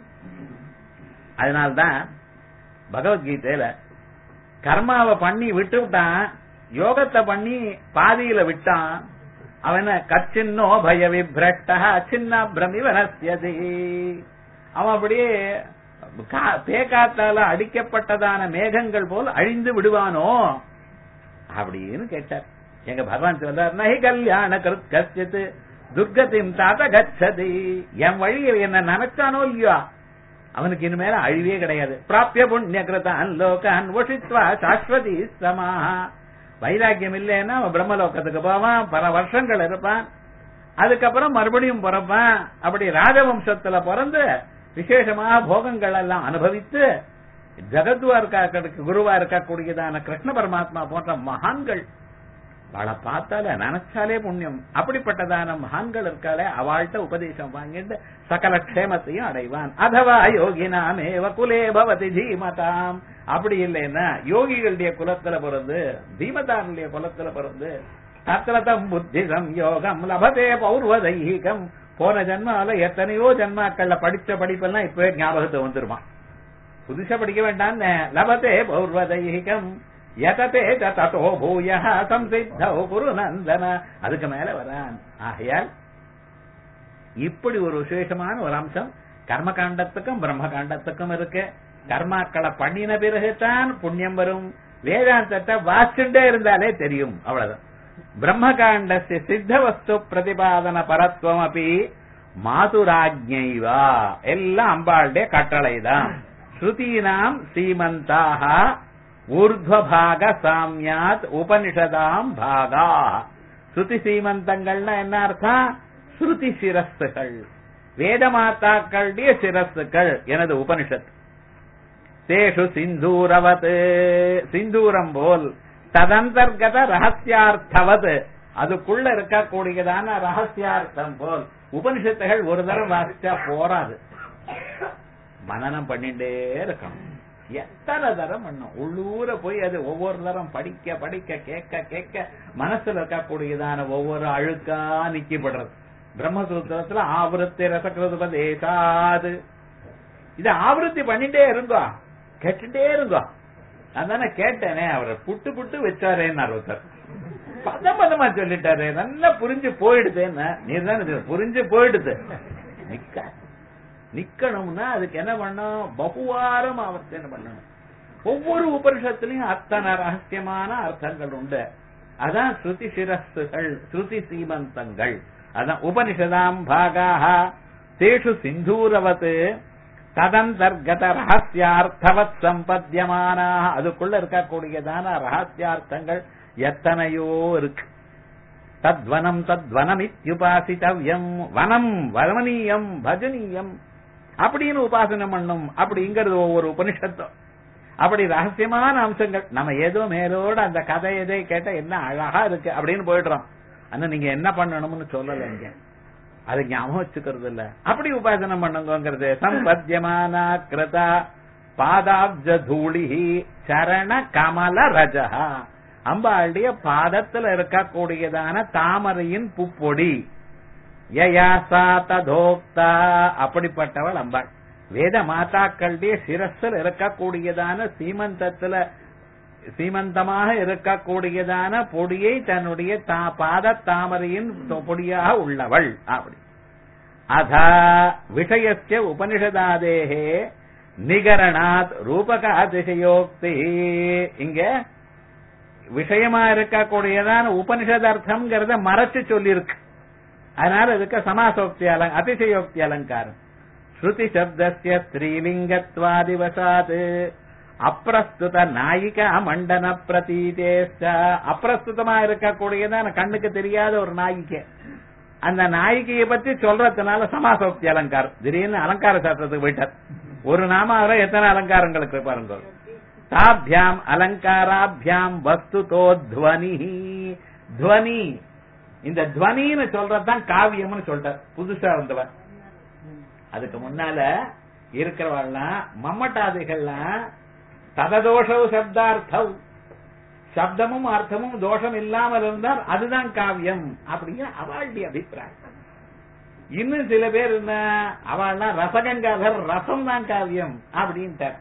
B: அதனால்தான் பகவத்கீதையில கர்மாவை பண்ணி விட்டு விட்டான் யோகத்தை பண்ணி பாதியில விட்டான் அவன கச்சின்னோ பய விப்ரஷ்டா சின்ன பிரமி வனசியதி அவன் அப்படியே கா- பேக்காத்தால அடிக்கப்பட்டதான மேகங்கள் போல் அழிந்து விடுவானோ அப்படின்னு கேட்டார் எங்க பகவான் சொல்றார் நகி கல்யாண கிருத் கச்சித் துர்கத்தின் தாத்த கச்சதி என் வழியில் என்ன நினைச்சானோ இல்லையா அவனுக்கு இனிமேல அழிவே கிடையாது பிராபிய புண்ணிய கிருதான் லோகான் ஒஷித்வா சாஸ்வதி சமாஹா வைராக்கியம் இல்லைன்னா அவன் பிரம்மலோகத்துக்கு போவான் பல வருஷங்கள் இருப்பான் அதுக்கப்புறம் மறுபடியும் பிறப்பான் அப்படி ராஜவம்சத்துல பிறந்து விசேஷமாக போகங்கள் எல்லாம் அனுபவித்து ஜகத்வா இருக்கா குருவா இருக்கக்கூடியதான கிருஷ்ண பரமாத்மா போன்ற மகான்கள் அவளை பார்த்தாலே நினைச்சாலே புண்ணியம் அப்படிப்பட்டதான மகான்கள் இருக்காளே அவள்கிட்ட உபதேசம் வாங்கிட்டு சகல க்ஷேமத்தையும் அடைவான் அதவா யோகினாமேவ குலே பவதி தீமதாம் அப்படி இல்லைன்னா யோகிகளுடைய குலத்துல பிறந்து தீமதானுடைய குலத்துல பிறந்து தத்திரதம் புத்தி யோகம் லபதே பௌர்வதைகம் போன ஜன்மால எத்தனையோ ஜன்மாக்கள்ல படிச்ச படிப்பெல்லாம் இப்பவே ஞாபகத்தை வந்துருமா புதுசா படிக்க வேண்டாம் லபதே பௌர்வதைகம் யததே ததோ பூய சம்சித்தௌ குரு நந்தன அதுக்கு மேல வரான் ஆகையால் இப்படி ஒரு விசேஷமான ஒரு அம்சம் கர்ம காண்டத்துக்கும் பிரம்ம காண்டத்துக்கும் இருக்கு கர்மாக்களை பண்ணின பிறகுதான் புண்ணியம் வரும் வேதாந்தத்தை வாசிண்டே இருந்தாலே தெரியும் அவ்வளவுதான் பிரம்மகாண்ட சித்த வஸ்து பிரதிபாதன பரத்வம் அப்படி மாதுராஜ்யைவா எல்லாம் அம்பாளுடைய கட்டளைதான் ஸ்ருதீனாம் சீமந்தாக ஊர்துவபாக சாமியாத் உபனிஷதாம் பாகா ஸ்ருதி சீமந்தங்கள்னா என்ன அர்த்தம் ஸ்ருதி சிரஸ்துகள் வேதமாத்தாக்களுடைய சிரஸ்துகள் எனது உபனிஷத் தேஷு சிந்தூரவத் சிந்தூரம் போல் ததந்தர்கத ரகசியார்த்தவத் அதுக்குள்ள இருக்கக்கூடியதான ரகசியார்த்தம் போல் உபனிஷத்துகள் ஒரு தரம் வாசிச்சா போராது மனனம் பண்ணிட்டே இருக்கணும் எத்தனை தரம் பண்ணும் உள்ளூர போய் அது ஒவ்வொரு தரம் படிக்க படிக்க கேட்க கேட்க மனசுல இருக்கக்கூடியதான ஒவ்வொரு அழுக்கா நிக்கப்படுறது பிரம்மசூத்திரத்துல ஆவருத்தி ரசகிருதுபதேசாது இத ஆவருத்தி பண்ணிட்டே இருங்கோ கேட்டுட்டே இருங்கோ நான் தானே கேட்டேனே அவரை புட்டு புட்டு வச்சாரேன்னு ஒருத்தர் பதம் பதமா சொல்லிட்டாரு நல்லா புரிஞ்சு போயிடுதுன்னு நீ தானே புரிஞ்சு போயிடுது நிக்க நிக்கணும்னா அதுக்கு என்ன பண்ணும் பகுவாரம் ஆவர்த்தனை பண்ணணும் ஒவ்வொரு உபனிஷத்துலயும் அத்தனை ரகசியமான அர்த்தங்கள் உண்டு அதான் ஸ்ருதி சிரஸ்துகள் ஸ்ருதி சீமந்தங்கள் அதான் உபனிஷதாம் பாகாக தேஷு சிந்தூரவத் ததந்தர்கத ரகசியார்த்தவத் சம்பத்தியமான அதுக்குள்ள இருக்கக்கூடியதான ரகசியார்த்தங்கள் எத்தனையோ இருக்கு தத்வனம் தத்வனம் இத்தியுபாசித்தவ்யம் வனம் வனமனீயம் பஜனீயம் அப்படின்னு உபாசனை பண்ணும் அப்படிங்கிறது ஒவ்வொரு உபனிஷத்தும் அப்படி ரகசியமான அம்சங்கள் நம்ம ஏதோ மேலோட அந்த கதை எதை கேட்டா என்ன அழகா இருக்கு அப்படின்னு போயிடுறோம் ஆனா நீங்க என்ன பண்ணணும்னு சொல்லல இங்க அது ஞாபகம் வச்சுக்கிறது இல்ல அப்படி உபாசனை பண்ணுங்கிறது சம்பத்தியமானா கிருதா பாதாப்ஜ தூளி சரண கமல ரஜஹா அம்பாளுடைய பாதத்துல இருக்கக்கூடியதான தாமரையின் புப்பொடி யயாசா ததோக்தா அப்படிப்பட்டவள் அம்பாள் வேத மாதாக்களுடைய சிரஸ்ல இருக்கக்கூடியதான சீமந்தத்துல சீமந்தமாக இருக்கக்கூடியதான பொடியை தன்னுடைய தா பாத தாமரையின் பொடியாக உள்ளவள் அப்படி அதா விஷயஸ்ய உபனிஷதாதேகே நிகரணாத் ரூபக அதிசயோக்தி இங்க விஷயமா இருக்கக்கூடியதான உபனிஷதர்த்தம்ங்கிறத மறைச்சு சொல்லியிருக்கு அதனால இதுக்கு சமாசோக்தி அலங் அதிசயோக்தி அலங்காரம் ஸ்ருதி சப்தஸ்ய ஸ்ரீலிங்கத்வாதிவசாத் அப்பிரஸ்துத நாயிகா மண்டன பிரதீதேஷ்ட அப்பிரஸ்துதமா இருக்கக்கூடியதான கண்ணுக்கு தெரியாத ஒரு நாயிகை அந்த நாயிகையை பத்தி சொல்றதுனால சமாசோக்தி அலங்காரம் திடீர்னு அலங்கார சாஸ்திரத்துக்கு போயிட்டார் ஒரு நாமாவில எத்தனை அலங்காரங்களுக்கு பாருங்க தாபியாம் அலங்காராபியாம் வஸ்துதோ துவனி துவனி இந்த துவனின்னு சொல்றதுதான் காவியம்னு சொல்லிட்டார் புதுசா வந்தவர் அதுக்கு முன்னால இருக்கிறவெல்லாம் மம்மட்டாதிகள்லாம் தததோஷவு சப்தார்த்தம் சப்தமும் அர்த்தமும் தோஷம் இல்லாமல் இருந்தால் அதுதான் காவியம் அப்படிங்கிற அவளுடைய அபிப்பிராயம் இன்னும் சில பேர் என்ன அவள்லாம் ரசகங்காதர் ரசம் தான் காவியம் அப்படின்ட்டார்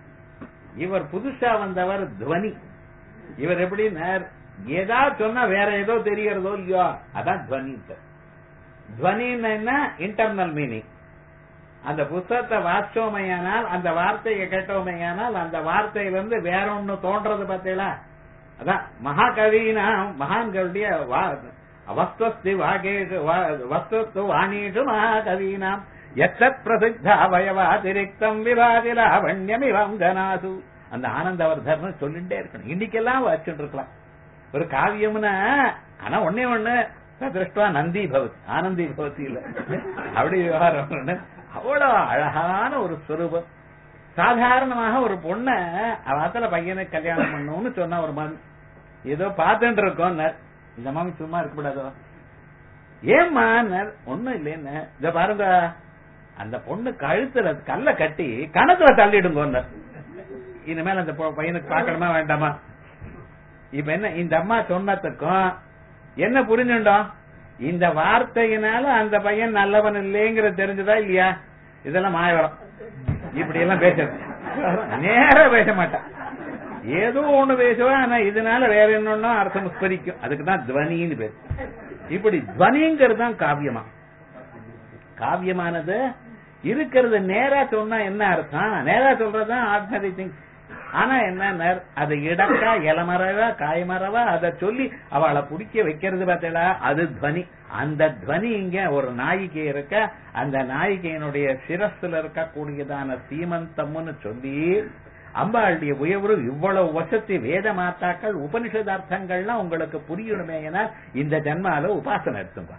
B: இவர் புதுசா வந்தவர் துவனி இவர் எப்படின்னார் ஏதாவது சொன்னா வேற ஏதோ தெரியறதோ இல்லையோ அதான் துவனி துவனின்னு என்ன இன்டர்னல் மீனிங் அந்த புத்தகத்தை வாசிச்சோமையானால் அந்த வார்த்தையை கேட்டோமையானால் அந்த வார்த்தையிலிருந்து வேற ஒண்ணு தோன்றது பார்த்தீங்களா அதான் மகாகவினா மகான்களுடைய வஸ்துஸ்தி வாகேஷு வஸ்துஸ்து வாணீஷு மகாகவீனாம் எத்தத் பிரசித்த அவயவாதிரிக்தம் விவாதி லாவண்யமிவம் ஜனாசு அந்த ஆனந்தவர்தர்னு சொல்லிட்டே இருக்கணும் இன்னைக்கெல்லாம் வச்சுட்டு இருக்கலாம் ஒரு காவியம்னா ஆனா ஒன்னே ஒண்ணு திருஷ்டா நந்தி பவதி ஆனந்தி பவதி இல்ல அப்படி விவகாரம் அவ்வளவு அழகான ஒரு ஸ்வரூபம் சாதாரணமாக ஒரு பொண்ண அவத்துல பையனை கல்யாணம் பண்ணணும்னு சொன்னா ஒரு மாமி ஏதோ பார்த்துட்டு இருக்கோம் இந்த மாமி சும்மா இருக்கக்கூடாதோ ஏம்மா ஒண்ணும் இல்லைன்னு இத பாருங்க அந்த பொண்ணு கழுத்துல கல்ல கட்டி கணத்துல தள்ளிடுங்க இனிமேல் அந்த பையனுக்கு பார்க்கணுமா வேண்டாமா இப்ப என்ன இந்த அம்மா சொன்னதுக்கும் என்ன புரிஞ்சுட்டோம் இந்த வார்த்தையினால அந்த பையன் நல்லவன் இல்லைங்கிற தெரிஞ்சதா இல்லையா இதெல்லாம் மாயவரம் இப்படி எல்லாம் பேசுறது நேர பேச மாட்டான் ஏதோ ஒண்ணு பேசுவா ஆனா இதனால வேற என்னன்னா அர்த்தம் ஸ்பரிக்கும் அதுக்குதான் துவனின்னு பேர் இப்படி துவனிங்கிறது தான் காவியமா காவியமானது இருக்கிறது நேரா சொன்னா என்ன அர்த்தம் நேரா சொல்றதுதான் ஆர்டினரி திங்ஸ் ஆனா என்ன அது இடக்கா இளமரவா காய்மரவா அதை சொல்லி அவளை பிடிக்க வைக்கிறது பார்த்தா அது துவனி அந்த துவனி இங்க ஒரு நாயிகை இருக்க அந்த நாயிகையினுடைய சிரஸ்ல இருக்கக்கூடியதான சீமந்தம்னு சொல்லி அம்பாளுடைய உயர்வு இவ்வளவு வசத்தி வேத மாத்தாக்கள் உபனிஷதார்த்தங்கள்லாம் உங்களுக்கு புரியணுமே என இந்த ஜன்மால உபாசனை எடுத்துங்க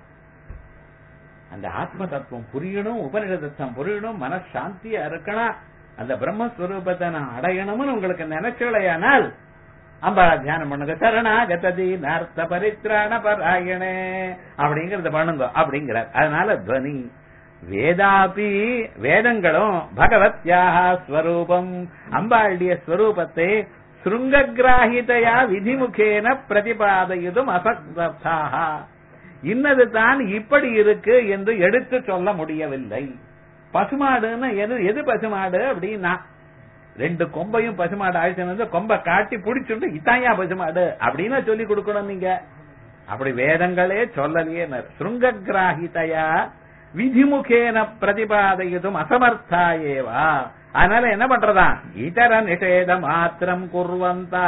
B: அந்த ஆத்ம தத்துவம் புரியணும் உபனிஷதத்தம் புரியணும் மனசாந்தியா இருக்கணும் அந்த பிரம்மஸ்வரூபத்தை நான் அடையணும்னு உங்களுக்கு நினைச்சலையானால் அம்பா தியானம் பண்ணுங்க சரணாகதி நார்த்த பரித்ராண பராயணே அப்படிங்கறத பண்ணுங்க அப்படிங்கிறார் அதனால துவனி வேதாபி வேதங்களும் பகவத்யாக ஸ்வரூபம் அம்பாளுடைய ஸ்வரூபத்தை சுருங்ககிராகிதையா விதிமுகேன பிரதிபாதையுதும் அசக்தாக இன்னது தான் இப்படி இருக்கு என்று எடுத்து சொல்ல முடியவில்லை பசுமாடுன்னு எது எது பசுமாடு அப்படின்னா ரெண்டு கொம்பையும் பசுமாடு ஆயிடுச்சு வந்து கொம்பை காட்டி புடிச்சுட்டு இத்தாயா பசுமாடு அப்படின்னு சொல்லி கொடுக்கணும் நீங்க அப்படி வேதங்களே சொல்லலையே சுருங்ககிராகிதையா விதிமுகேன பிரதிபாதையுதும் அசமர்த்தா ஏவா அதனால என்ன பண்றதா இதர நிஷேத மாத்திரம் குர்வந்தா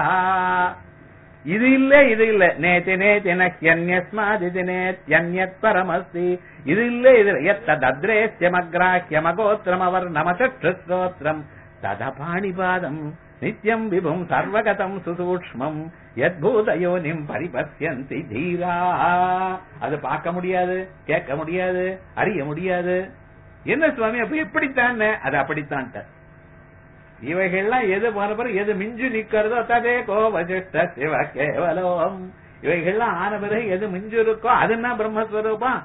B: இது இல்ல இது இல்ல நேத்தி நேத்தினஸ்மாதிதி நேத்யன்யத் பரமஸ்தி இது இல்ல இது எத்தத்ரேஸ்யமக்ராஹ்யமகோத்திரம் அவர் நமசோத்திரம் ததபாணிபாதம் நித்யம் விபும் சர்வகதம் சுசூக்மம் யத்பூதயோனிம் பரிபஸ்யந்தி தீரா அது பார்க்க முடியாது கேட்க முடியாது அறிய முடியாது என்ன சுவாமி அப்ப எப்படித்தான் அது அப்படித்தான் இவைகள்லாம் எது மறுபடி எது மிஞ்சு நிக்கிறதோ ததே கோவசிஷ்ட சிவ கேவலம் இவைகள்லாம் ஆன பிறகு எது மிஞ்சு இருக்கோ அதுன்னா பிரம்மஸ்வரூபம்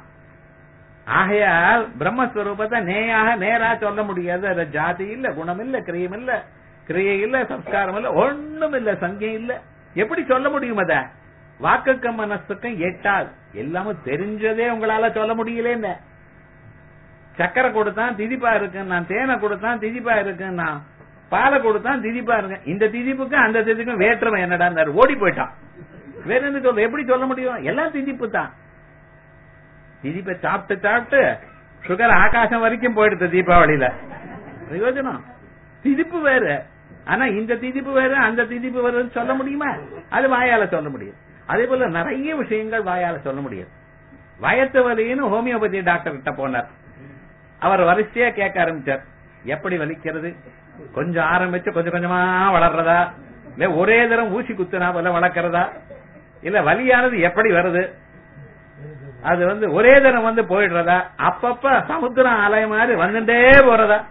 B: ஆகையால் பிரம்மஸ்வரூபத்தை நேயாக நேரா சொல்ல முடியாது அது ஜாதி இல்ல குணம் இல்ல கிரியம் இல்ல கிரியை இல்ல சம்ஸ்காரம் இல்ல ஒண்ணும் இல்ல சங்கை இல்ல எப்படி சொல்ல முடியும் அத வாக்குக்கும் மனசுக்கும் எட்டாது எல்லாமும் தெரிஞ்சதே உங்களால சொல்ல முடியல சக்கரை கொடுத்தான் திதிப்பா இருக்குன்னா தேனை கொடுத்தான் திதிப்பா இருக்குன்னா பாலை கொடுத்தான் திதிப்பா இருங்க இந்த திதிப்புக்கு அந்த திதிப்புக்கும் வேற்றுமை என்னடா ஓடி போயிட்டான் வேற என்ன சொல்ற எப்படி சொல்ல முடியும் எல்லாம் திதிப்பு தான் திதிப்பை சாப்பிட்டு சாப்பிட்டு சுகர் ஆகாசம் வரைக்கும் போயிடுது தீபாவளியில பிரயோஜனம் திதிப்பு வேற ஆனா இந்த திதிப்பு வேற அந்த திதிப்பு வேறன்னு சொல்ல முடியுமா அது வாயால சொல்ல முடியும் அதே போல நிறைய விஷயங்கள் வாயால சொல்ல முடியாது வயத்து வலின்னு ஹோமியோபதி டாக்டர் கிட்ட போனார் அவர் வரிசையா கேட்க ஆரம்பிச்சார் எப்படி வலிக்கிறது கொஞ்சம் ஆரம்பிச்சு கொஞ்சம் கொஞ்சமா வளர்றதா இல்ல ஒரே தரம் ஊசி குத்துனா போல வளர்க்கறதா இல்ல வலியானது எப்படி வருது அது வந்து ஒரே தரம் வந்து போயிடுறதா அப்பப்ப சமுத்திரம் அலை மாதிரி வந்துட்டே போறதா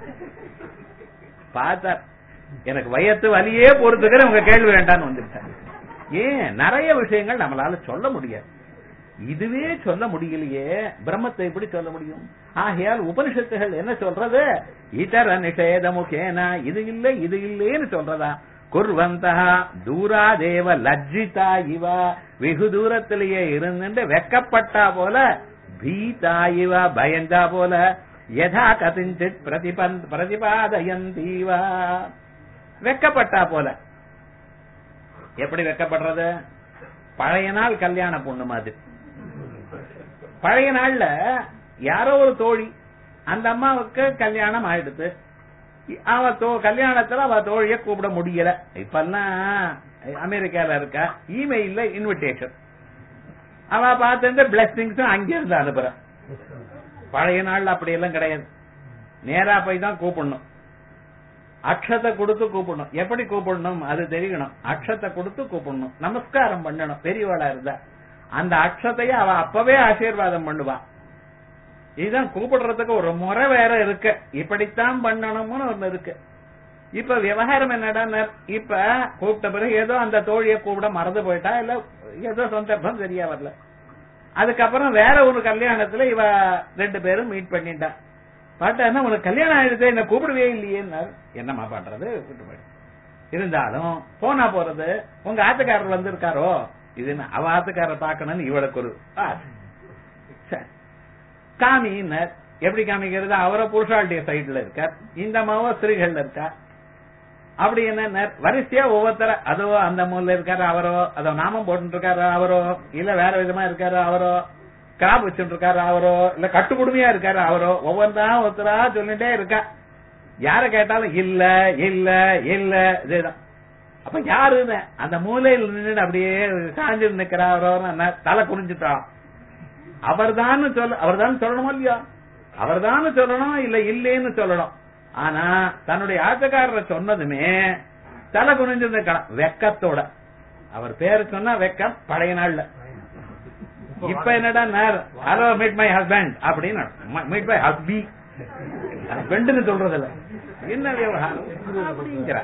B: பார்த்தார் எனக்கு வயத்து வலியே பொறுத்துக்கிற உங்க கேள்வி வேண்டாம்னு வந்துட்டாங்க ஏன் நிறைய விஷயங்கள் நம்மளால சொல்ல முடியாது இதுவே சொல்ல முடியலையே பிரம்மத்தை எப்படி சொல்ல முடியும் ஆகையால் உபனிஷத்துகள் என்ன சொல்றது இதர நிஷேத முகேன இது இல்லை இது இல்லைன்னு சொல்றதா குர்வந்தா தூராதேவ லஜ்ஜிதா இவ வெகு தூரத்திலேயே இருந்துட்டு வெக்கப்பட்டா போல பீதா இவ பயந்தா போல யதா கதிஞ்சித் பிரதிபந்த் பிரதிபாதயந்தீவா வெக்கப்பட்டா போல எப்படி வெக்கப்படுறது பழைய நாள் கல்யாண பொண்ணு மாதிரி பழைய நாள்ல யாரோ ஒரு தோழி அந்த அம்மாவுக்கு கல்யாணம் ஆயிடுது அவ தோ கல்யாணத்துல அவ தோழிய கூப்பிட முடியல இப்பெல்லாம் அமெரிக்கால இருக்கா இமெயில்ல இன்விடேஷன் அவ பார்த்து பிளஸிங்ஸும் அங்கிருந்து அனுப்புற பழைய நாள்ல அப்படி எல்லாம் கிடையாது நேரா போய் தான் கூப்பிடணும் அக்ஷத்தை கொடுத்து கூப்பிடணும் எப்படி கூப்பிடணும் அது தெரியணும் அக்ஷத்தை கொடுத்து கூப்பிடணும் நமஸ்காரம் பண்ணணும் பெரியவாளா இருந்தா அந்த அக்ஷத்தைய அவ அப்பவே ஆசீர்வாதம் பண்ணுவா இதுதான் கூப்பிடுறதுக்கு ஒரு முறை வேற இருக்கு இப்படித்தான் பண்ணணும்னு ஒண்ணு இருக்கு இப்ப விவகாரம் என்னடா இப்ப கூப்பிட்ட பிறகு ஏதோ அந்த தோழிய கூப்பிட மறந்து போயிட்டா இல்ல ஏதோ சந்தர்ப்பம் சரியா வரல அதுக்கப்புறம் வேற ஒரு கல்யாணத்துல இவ ரெண்டு பேரும் மீட் பண்ணிட்டா பாட்டா என்ன உனக்கு கல்யாணம் ஆயிடுது என்ன கூப்பிடவே இல்லையேன்னாரு என்னம்மா பண்றது கூப்பிட்டு போயிடு இருந்தாலும் போனா போறது உங்க ஆத்துக்காரர் வந்திருக்காரோ இது என்ன அவ ஆத்துக்காரர் பாக்கணும்னு இவளுக்கு ஒரு ஆசை. சரி. காமின்னர் எப்படி காமிக்கிறது அவர புருஷாளுடைய சைடுல இருக்கார் இந்த மாவோ ஸ்திரீகள்ல இருக்கா அப்படி என்ன வரிசையா ஒவ்வொருத்தர அதோ அந்த மூலைல இருக்காரு அவரோ அதோ நாமம் போட்டு இருக்காரு அவரோ இல்ல வேற விதமா இருக்காரு அவரோ கிராப் வச்சுட்டு இருக்காரு அவரோ இல்ல கட்டுக்குடுமையா இருக்காரு அவரோ ஒவ்வொன்றா ஒருத்தரா சொல்லிட்டே இருக்கா யார கேட்டாலும் இல்ல இல்ல இல்ல இதுதான் அப்ப யாருன்னு அந்த மூலையில் நின்று அப்படியே சாஞ்சு நிக்கிறாரோ தலை குனிஞ்சுட்டான் அவர்தான் சொல்ல அவர்தான் சொல்லணுமோ இல்லையா அவர்தான் சொல்லணும் இல்ல இல்லேன்னு சொல்லணும் ஆனா தன்னுடைய ஆட்டக்காரரை சொன்னதுமே தலை குனிஞ்சு நிக்கலாம் வெக்கத்தோட அவர் பேரு சொன்னா வெக்கம் பழைய நாள்ல இப்ப என்னடா ஹலோ மீட் மை ஹஸ்பண்ட் அப்படின்னு மீட் மை ஹஸ்பி ஹஸ்பண்ட்னு சொல்றதில்ல என்ன விவகாரம் அப்படிங்கிற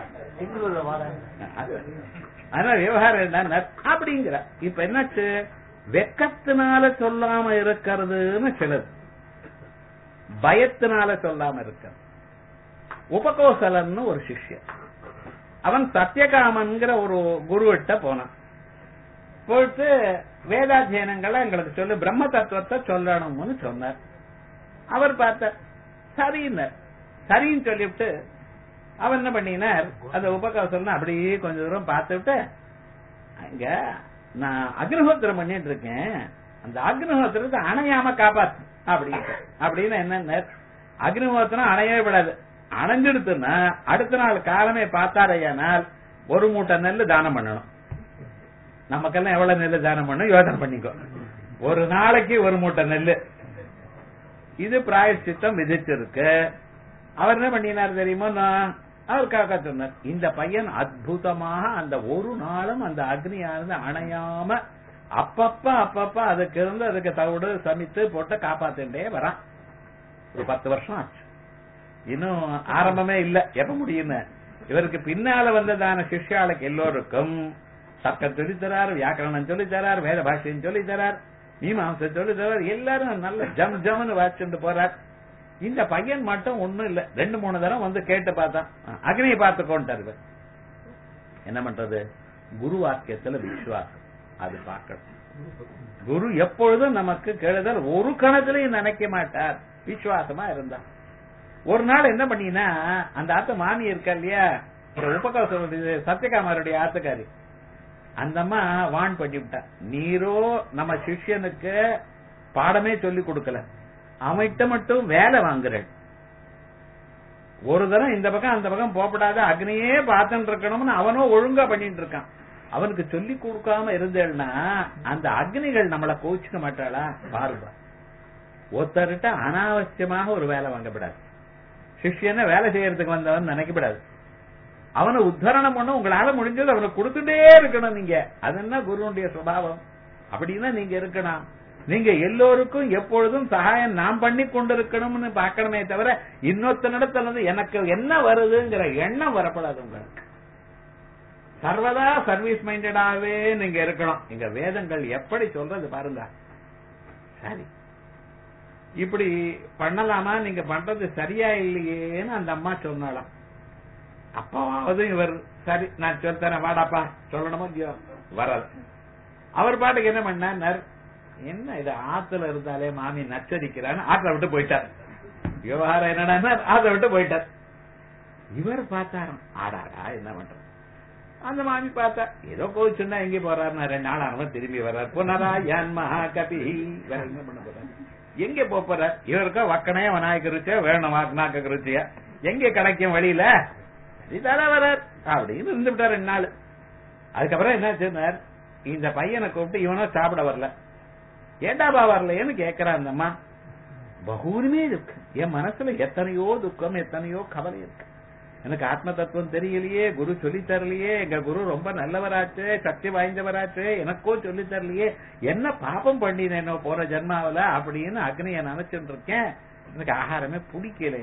B: அதனால விவகாரம் என்ன அப்படிங்கிற இப்ப என்னாச்சு வெக்கத்தினால சொல்லாம இருக்கிறதுன்னு சிலது பயத்தினால சொல்லாம இருக்கிறது உபகோசலன்னு ஒரு சிஷ்யன் அவன் சத்தியகாமன்கிற ஒரு குருவிட்ட போனான் போயிட்டு வேதாத்தியனங்களை எங்களுக்கு சொல்லு பிரம்ம தத்துவத்தை சொல்லணும்னு சொன்னார் அவர் பார்த்தார் சரின்னார் சரின்னு சொல்லிவிட்டு அவன் என்ன பண்ணினார் அந்த உபகோசலம் அப்படியே கொஞ்ச தூரம் பார்த்துட்டு அங்க நான் அக்னிஹோத்திரம் பண்ணிட்டு இருக்கேன் அந்த அக்னிஹோத்திரத்தை அணையாம காப்பாத்து அப்படின்னு அப்படின்னு என்ன அக்னிஹோத்திரம் அணையவே விடாது அணைஞ்சிடுத்துன்னா அடுத்த நாள் காலமே பார்த்தாரையானால் ஒரு மூட்டை நெல் தானம் பண்ணணும் நமக்கெல்லாம் எவ்வளவு நெல் தானம் பண்ணணும் யோசனை பண்ணிக்கோ ஒரு நாளைக்கு ஒரு மூட்டை நெல் இது பிராயச்சித்தம் விதிச்சிருக்கு அவர் என்ன பண்ணினார் தெரியுமோ நான் அவர் காக்கா சொன்னார் இந்த பையன் அற்புதமாக அந்த ஒரு நாளும் அந்த அக்னியானது அணையாம அப்பப்ப அப்பப்ப அதுக்கு இருந்து அதுக்கு தவிடு சமைத்து போட்டு காப்பாத்திட்டே வரான் ஒரு பத்து வருஷம் ஆச்சு இன்னும் ஆரம்பமே இல்ல எப்ப முடியும்னு இவருக்கு பின்னால வந்ததான சிஷ்யாளுக்கு எல்லோருக்கும் தர்க்கம் சொல்லி தரார் வியாக்கரணம் சொல்லி தரார் வேத பாஷையும் சொல்லி தரார் மீமாசம் சொல்லி தரார் எல்லாரும் நல்ல ஜம் ஜம்னு வாசிச்சுட்டு போறார் இந்த பையன் மட்டும் ஒண்ணும் இல்ல ரெண்டு மூணு தரம் வந்து கேட்டு பார்த்தான் அக்னியை பார்த்துக்கோன்ட்டார் இவர் என்ன பண்றது குரு வாக்கியத்துல விசுவாசம் அது பார்க்கணும் குரு எப்பொழுதும் நமக்கு கெழுதல் ஒரு கணத்திலையும் நினைக்க மாட்டார் விசுவாசமா இருந்தார் ஒரு நாள் என்ன பண்ணினா அந்த ஆத்த மாமி இருக்கா இல்லையா இந்த உபகாசம் சத்யகாமருடைய ஆத்துக்காரி அந்த அம்மா வான் பண்ணி விட்டா நீரோ நம்ம சிஷ்யனுக்கு பாடமே சொல்லி கொடுக்கல அவன்கிட்ட மட்டும் வேலை வாங்குறேன் ஒரு தரம் இந்த பக்கம் அந்த பக்கம் போகப்படாத அக்னியே பார்த்துட்டு இருக்கணும்னு அவனோ ஒழுங்கா பண்ணிட்டு இருக்கான் அவனுக்கு சொல்லி கொடுக்காம இருந்தேன்னா அந்த அக்னிகள் நம்மளை கோச்சுக்க மாட்டாளா பாருங்க ஒருத்தர்கிட்ட அனாவசியமாக ஒரு வேலை வாங்கப்படாது சிஷ்யனை வேலை செய்யறதுக்கு வந்தவன் நினைக்கப்படாது அவனை உத்தரணம் பண்ண உங்களால முடிஞ்சது அவனை கொடுத்துட்டே இருக்கணும் நீங்க அது என்ன குருனுடைய சுபாவம் அப்படின்னா நீங்க இருக்கணும் நீங்க எல்லோருக்கும் எப்பொழுதும் சகாயம் நாம் பண்ணி கொண்டிருக்கணும்னு பார்க்கணுமே தவிர இன்னொருத்தனிடத்துல இருந்து எனக்கு என்ன வருதுங்கிற எண்ணம் வரப்படாது உங்களுக்கு சர்வதா சர்வீஸ் மைண்டடாவே நீங்க இருக்கணும் எங்க வேதங்கள் எப்படி சொல்றது பாருங்க சரி இப்படி பண்ணலாமா நீங்க பண்றது சரியா இல்லையேன்னு அந்த அம்மா சொன்னாலாம் அப்பாவது இவர் சரி நான் சொல்றேன் வாடாப்பா சொல்லணுமோ இல்லையோ வராது அவர் பாட்டுக்கு என்ன பண்ணார் என்ன இது ஆத்துல இருந்தாலே மாமி நச்சரிக்கிறான்னு ஆத்துல விட்டு போயிட்டார் விவகாரம் என்னடா ஆத்துல விட்டு போயிட்டார் இவர் பார்த்தாராம் ஆடாடா என்ன பண்றது அந்த மாமி பார்த்தா ஏதோ கோச்சுன்னா எங்க போறாருன்னா ரெண்டு நாள் ஆனவன் திரும்பி வர்றார் புனரா யான் மகா கபி வேற என்ன பண்ண போறாரு எங்க போற இவருக்கா வக்கனே விநாயகர் ருச்சியா வேணும் நாக்க ருச்சியா எங்க கிடைக்கும் வழியில இதால வரார் அப்படின்னு இருந்துவிட்டார் ரெண்டு நாள் அதுக்கப்புறம் என்ன சொன்னார் இந்த பையனை கூப்பிட்டு இவனும் சாப்பிட வரல ஏண்டாபா வரலையேன்னு கேட்கிறான் அந்த அம்மா பகூருமே இருக்கு என் மனசுல எத்தனையோ துக்கம் எத்தனையோ கவலை இருக்கு எனக்கு ஆத்ம தத்துவம் தெரியலையே குரு சொல்லி தரலையே எங்க குரு ரொம்ப நல்லவராச்சு சக்தி வாய்ந்தவராச்சு எனக்கோ சொல்லி தரலையே என்ன பாபம் பண்ணினேனோ போற ஜென்மாவில அப்படின்னு அக்னிய நினைச்சுட்டு இருக்கேன் எனக்கு ஆகாரமே பிடிக்கல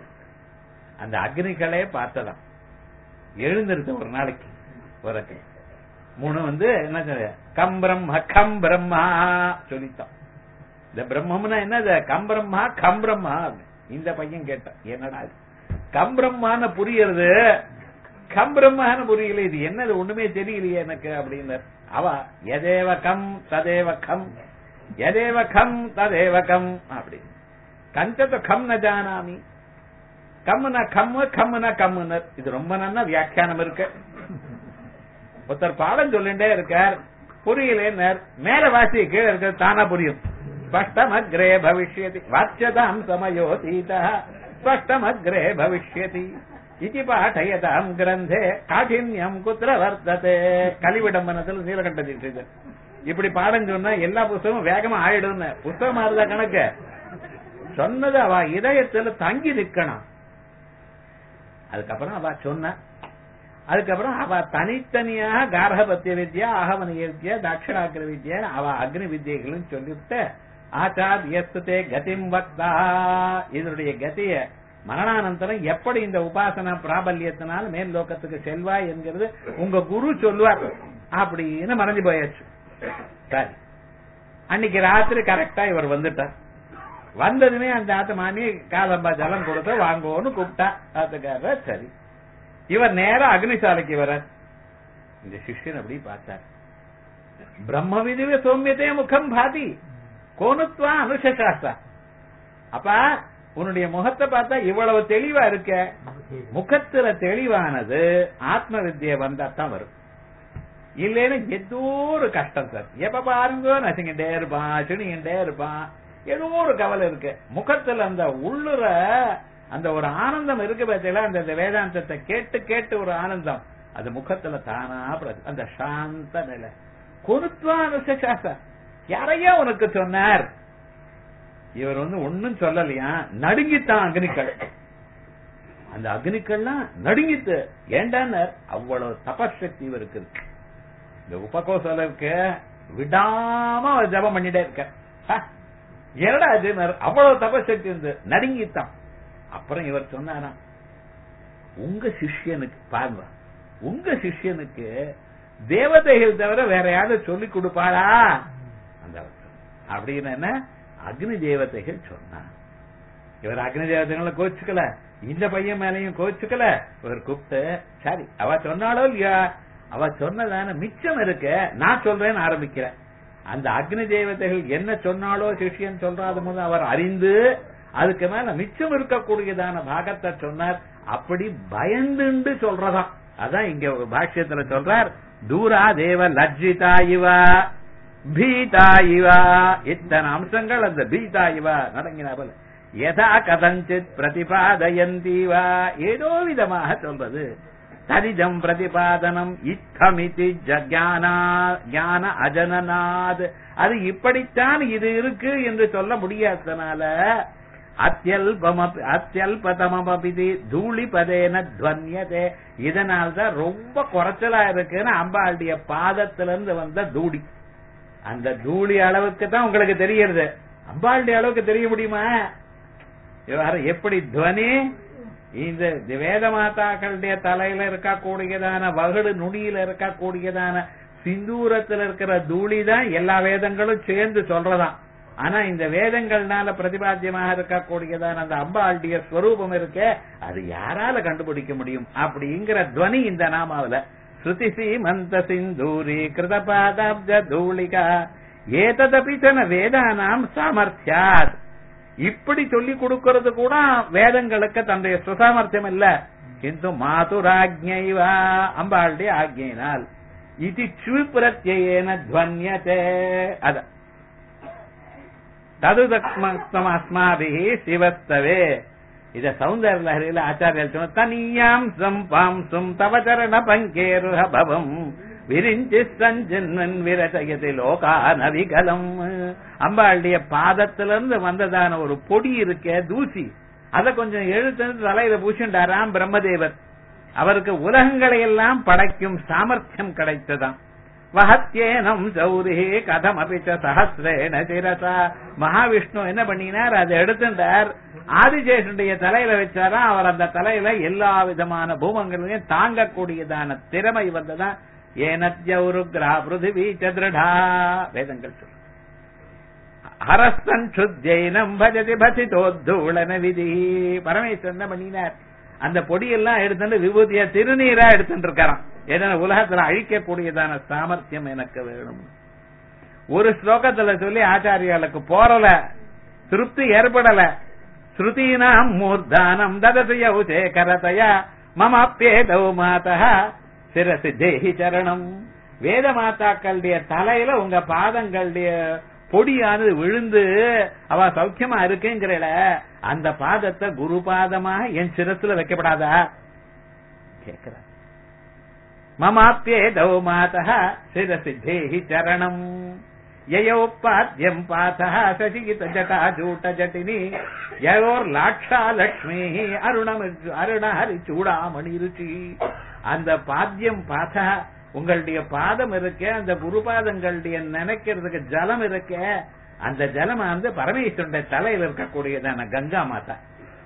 B: அந்த அக்னிகளே பார்த்ததாம் எழுந்திருக்க ஒரு நாளைக்கு ஒரு மூணு வந்து என்ன சொல்ல கம் பிரம்ம கம் பிரம்மா சொல்லித்தான் இந்த பிரம்மம்னா என்னது கம் பிரம்மா கம் பிரம்மா இந்த பையன் கேட்டான் என்னடா இது கம் பிரம்மான புரியறது கம் பிரம்மான புரியல இது என்னது ஒண்ணுமே தெரியலையே எனக்கு அப்படின்னு அவ எதேவ கம் ததேவ கம் எதேவ கம் ததேவ கம் அப்படி கஞ்சத்த கம் ந ஜானாமி கம்முனா கம்மு கம்முனா கம்முனர் இது ரொம்ப நல்லா வியாக்கியானம் இருக்கு ஒருத்தர் பாடம் சொல்லிட்டே இருக்கார் புரியலேன்னர் மேல வாசி கீழே இருக்க தானா புரியும் ஸ்பஷ்டமக்ரே பவிஷ்யதி வாச்சியதாம் சமயோதீத ஸ்பஷ்டமக்ரே பவிஷ்யதி இது பாடயதாம் கிரந்தே காഠின்யம் குத்திர வர்த்ததே கலிவிடம்பனத்தில் நீலகண்ட தீட்சிதர் இப்படி பாடம் சொன்னா எல்லா புஸ்தகமும் வேகமா ஆயிடும் புஸ்தகமா இருந்தா கணக்கு சொன்னது அவ இதயத்துல தங்கி நிக்கணும் அதுக்கப்புறம் அவ சொன்ன அதுக்கப்புறம் அவ தனித்தனியாக கார்கபத்திய வித்யா அகவனிய வித்யா தட்சிணாக்கிர வித்யா அவ அக்னி வித்யைகளும் சொல்லிவிட்டு ஆச்சார் எஸ்தே கதிம் வக்தா இதனுடைய கதிய மரணானந்தரம் எப்படி இந்த உபாசனா பிராபல்யத்தினால் மேல் லோகத்துக்கு செல்வாய் என்கிறது உங்க குரு சொல்லுவார் அப்படின்னு மறைஞ்சு போயாச்சு சரி அன்னைக்கு ராத்திரி கரெக்டா இவர் வந்துட்டார் வந்ததுமே அந்த ஆத்து மாமி காலம்பா ஜலம் கொடுத்த வாங்குவோன்னு கூப்பிட்டா ஆத்துக்காரர் சரி இவர் நேரா அக்னிசாலைக்கு வர இந்த சிஷ்யன் அப்படி பார்த்தார் பிரம்ம விதிவே சௌமியத்தே முகம் பாதி கோணுத்வா அனுஷாஸ்தா அப்பா உன்னுடைய முகத்தை பார்த்தா இவ்வளவு தெளிவா இருக்க முகத்துல தெளிவானது ஆத்ம வித்தியை வந்தா தான் வரும் இல்லைன்னு ஏதோ ஒரு கஷ்டம் சார் எப்ப பாருங்க நசுங்கிட்டே இருப்பான் சிணிகிட்டே இருப்பான் ஏதோ ஒரு கவலை இருக்கு முகத்துல அந்த உள்ளுற அந்த ஒரு ஆனந்தம் இருக்கு பார்த்தீங்களா அந்த வேதாந்தத்தை கேட்டு கேட்டு ஒரு ஆனந்தம் அது முகத்துல தானா அந்த சாந்த நிலை கொடுத்வா அனுசாசா யாரையா உனக்கு சொன்னார் இவர் வந்து ஒன்னும் சொல்லலையா நடுங்கித்தான் அக்னிக்கள் அந்த அக்னிக்கள்லாம் நடுங்கித்து ஏண்டானர் அவ்வளவு தபசக்தி இவருக்கு இருக்கு இந்த உபகோசல இருக்க விடாம ஜபம் பண்ணிட்டே இருக்க என்னடா அது அவ்வளவு தபசக்தி இருந்து நடுங்கித்தான் அப்புறம் இவர் சொன்னாராம் உங்க சிஷ்யனுக்கு பாருங்க உங்க சிஷ்யனுக்கு தேவதைகள் தவிர வேற யாரும் சொல்லி கொடுப்பாளா அந்த அப்படின்னு என்ன அக்னி தேவதைகள் சொன்னார் இவர் அக்னி தேவதைகளை கோச்சுக்கல இந்த பையன் மேலையும் கோச்சுக்கல இவர் கூப்பிட்டு சரி அவ சொன்னாலோ இல்லையா அவ சொன்னதான மிச்சம் இருக்க நான் சொல்றேன்னு ஆரம்பிக்கிறேன் அந்த அக்னி தேவதைகள் என்ன சொன்னாலோ சிஷ்யன் சொல்றாத போது அவர் அறிந்து அதுக்கு மேல மிச்சம் இருக்கக்கூடியதான பாகத்தை சொன்னார் அப்படி பயந்துண்டு சொல்றதாம் அதான் இங்க பாஷ்யத்துல சொல்றார் தூரா தேவ லஜ்ஜிதா இவா பீதா இவா இத்தனை அம்சங்கள் அந்த பீதா இவா நடங்கினா போல யதா கதஞ்சித் பிரதிபாதயந்தீவா ஏதோ விதமாக சொல்றது தரிஜம் பிரதிபாதனம் இத்தமிதி ஜானா ஞான அஜனநாத் அது இப்படித்தான் இது இருக்கு என்று சொல்ல முடியாதனால அத்தியல்பமபி அத்தியல்பதமபிதி தூளி பதேன துவன்யதே இதனால்தான் ரொம்ப குறைச்சலா இருக்குன்னு அம்பாளுடைய பாதத்திலிருந்து வந்த தூளி அந்த தூளி அளவுக்கு தான் உங்களுக்கு தெரியறது அம்பாளுடைய அளவுக்கு தெரிய முடியுமா விவகாரம் எப்படி துவனி இந்த வேத மாதாக்களுடைய தலையில இருக்கக்கூடியதான வகுடு நுனியில இருக்கக்கூடியதான சிந்தூரத்துல இருக்கிற தூளி தான் எல்லா வேதங்களும் சேர்ந்து சொல்றதாம் ஆனா இந்த வேதங்கள்னால பிரதிபாத்தியமாக இருக்கக்கூடியதான அந்த அம்பாளுடைய ஸ்வரூபம் இருக்கே அது யாரால கண்டுபிடிக்க முடியும் அப்படிங்கிற துவனி இந்த நாமாவில ஸ்ருதி சீமந்த சிந்தூரி கிருதபாதாப்ஜ தூளிகா ஏததபிச்சன வேதானாம் சாமர்த்தியாத் இப்படி சொல்லி கொடுக்கிறது கூட வேதங்களுக்கு தன்னுடைய சுசாமர்த்தியம் இல்ல கிந்து மாதுராஜ்யவா அம்பாளுடைய ஆக்ஞையினால் இது சுவிப்பிரத்யேன துவன்யதே அத ததுதக்மஸ்தம் அஸ்மாபி சிவஸ்தவே இத சௌந்தர லஹரியில ஆச்சாரியர் சொன்ன தனியாம் சம்பாம்சும் தவச்சரண பங்கேருஹ பவம் விரிஞ்சி சஞ்சன்வன் விரசயதி லோகான விகலம் அம்பாளுடைய பாதத்திலிருந்து வந்ததான ஒரு பொடி இருக்கே தூசி அத கொஞ்சம் எழுத்து தலையில பூசிண்டாராம் பிரம்மதேவர் அவருக்கு உலகங்களை எல்லாம் படைக்கும் சாமர்த்தியம் கிடைத்ததாம் வஹத்யேனம் சௌரி கதம் அபிச்ச சஹசிரேன சிரசா மகாவிஷ்ணு என்ன பண்ணினார் அதை எடுத்துட்டார் ஆதிசேஷனுடைய தலையில வச்சாரா அவர் அந்த தலையில எல்லா விதமான பூமங்களையும் தாங்கக்கூடியதான திறமை வந்ததான் ஏனத்யௌருக்ரா பிருத்திவி சதிருடா வேதங்கள் சொல்லு ஹரஸ்தன் சுத்தியைனம் பஜதி பசிதோத்தூளன விதி பரமேஸ்வரன் என்ன பண்ணினார் அந்த பொடியெல்லாம் எடுத்துட்டு விபூதியா திருநீரா எடுத்துட்டு இருக்காராம் ஏன்னா உலகத்துல அழிக்கக்கூடியதான சாமர்த்தியம் எனக்கு வேணும் ஒரு ஸ்லோகத்துல சொல்லி ஆச்சாரியாளுக்கு போறல திருப்தி ஏற்படல ஸ்ருதீனாம் மூர்தானம் ததசயௌ சேகரதயா மமப்பேதௌ மாதா சிரசி தேஹி சரணம் வேத மாதாக்களுடைய தலையில உங்க பாதங்களுடைய பொடியானது விழுந்து அவ சௌக்கியமா இருக்குங்கிறல அந்த பாதத்தை குரு பாதமாக என் சிரத்துல வைக்கப்படாதா கேக்குற மமாப்பியேதௌ மாதா சிரசி தேஹி சரணம் யயோப்பாத்யம் பாதः சசிகித ஜட்டா ஜூட்ட ஜட்டினி யயோர் லாட்சா லக்ஷ்மி அருணம் அருணஹரி சூடாமணி ருச்சி அந்த பாத்தியம் பாதா உங்களுடைய பாதம் இருக்க அந்த குருபாதங்களுடைய நினைக்கிறதுக்கு ஜலம் இருக்க அந்த ஜலம் வந்து பரமேஸ்வருடைய தலையில இருக்கக்கூடியதான கங்கா மாதா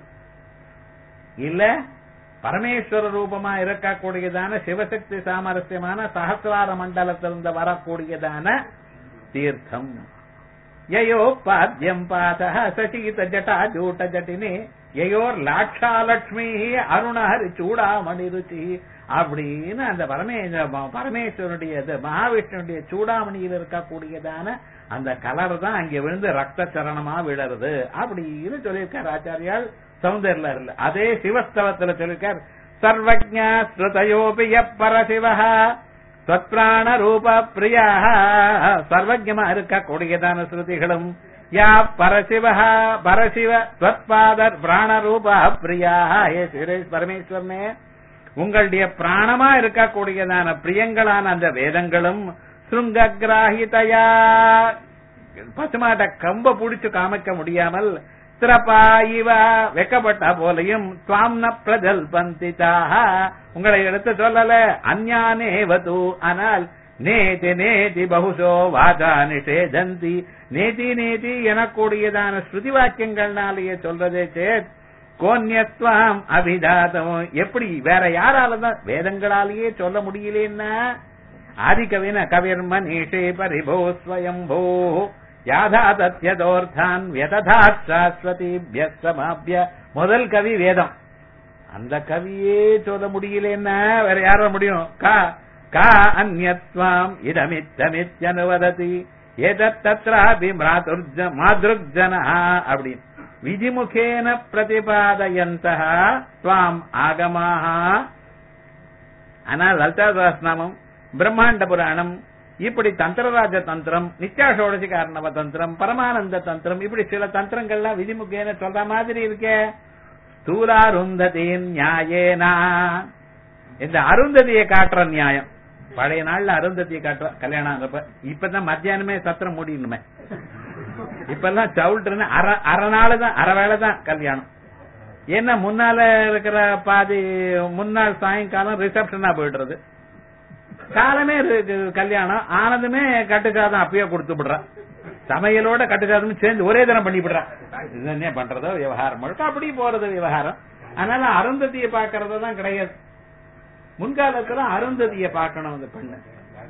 B: இல்ல பரமேஸ்வர ரூபமா இருக்கக்கூடியதான சிவசக்தி சாமரஸ்யமான சகசிரார மண்டலத்திலிருந்து வரக்கூடியதான தீர்த்தம் யயோப்பாத்யம் பாதः சசீத ஜட்டா ஜூட்ட ஜட்டினே யயோர் லாட்சாலட்சுமி அருணஹரி சூடாமணி ருச்சி அப்படின்னு அந்த பரமேஸ்வர பரமேஸ்வருடைய இது மகாவிஷ்ணுடைய சூடாமணியில் இருக்கக்கூடியதான அந்த கலர் தான் அங்க விழுந்து ரத்த சரணமா விழருது அப்படின்னு சொல்லியிருக்கார் ஆச்சாரியால் சௌந்தர்ல இல்ல அதே சிவஸ்தவத்துல சொல்லியிருக்கார் சர்வஜா ஸ்ருதயோபி பரசிவஹா ஸ்வத்பிராண ரூப பிரியா சர்வஜமா இருக்கக்கூடியதான ஸ்ருதிகளும் யா பரசிவஹா பரசிவ ஸ்வத்பாதர் பிராண ரூப பிரியா ஏ சுரேஷ் பரமேஸ்வரனே உங்களுடைய பிராணமா இருக்கக்கூடியதான பிரியங்களான அந்த வேதங்களும் சுருங்ககிராகிதயா பசுமாட்ட கம்ப புடிச்சு காமிக்க முடியாமல் திரபாயிவ வெக்கப்பட்ட போலையும் துவாம்ன பிரஜல் பந்திதாக உங்களை எடுத்து சொல்லல அந்யானேவது ஆனால் நேதி நேதி பகுசோ வாதா நிஷேதந்தி நேதி நேதி எனக்கூடியதான ஸ்ருதி வாக்கியங்கள்னாலேயே சொல்றதே சேத் கோன்யத்வாம் அபிதாதம் எப்படி வேற யாராலதான் வேதங்களாலேயே சொல்ல முடியலன்னா ஆதிகவின கவிர் மனிஷே பரிபோ ஸ்வயம்போ யாதா தத்யதோர்தான் வியததாத் சாஸ்வதிபிய சமாபிய முதல் கவி வேதம் அந்த கவியே சொல்ல முடியலன்னா வேற யார முடியும் கா கா அந்யத்வாம் இதமித்தமித்யனுவததி எதத் தத்ராபி மாதுர்ஜ மாதுருக்ஜனா அப்படின்னு விதிமுகேன பிரதிபாதயந்த துவாம் ஆகமாக ஆனால் லலிதா சகஸ்நாமம் பிரம்மாண்ட புராணம் இப்படி தந்திரராஜ தந்திரம் நித்யாஷோடசி காரணவ தந்திரம் பரமானந்த தந்திரம் இப்படி சில தந்திரங்கள்லாம் விதிமுகேன சொல்ற மாதிரி இருக்கே ஸ்தூலாருந்ததியின் நியாயேனா இந்த அருந்ததியை காட்டுற நியாயம் பழைய நாள்ல அருந்ததியை காட்டுற கல்யாணம் ஆகிறப்ப இப்பதான் மத்தியானமே சத்திரம் மூடிடணுமே இப்பெல்லாம் சவுல்ட்ருன்னு அரை அரை நாள் தான் அரை வேளை தான் கல்யாணம் ஏன்னா முன்னால இருக்கிற பாதி முன்னாள் சாயங்காலம் ரிசப்ஷனா போயிடுறது காலமே இருக்கு கல்யாணம் ஆனதுமே கட்டுச்சாதம் அப்பயே கொடுத்து விடுறான் சமையலோட கட்டுச்சாதம் சேர்ந்து ஒரே தினம் பண்ணி விடுறான் இது என்ன பண்றதோ விவகாரம் முழுக்க அப்படி போறது விவகாரம் அதனால அருந்ததியை பாக்குறது தான் கிடையாது முன்காலத்துல அருந்ததியை பார்க்கணும் அந்த பெண்ணு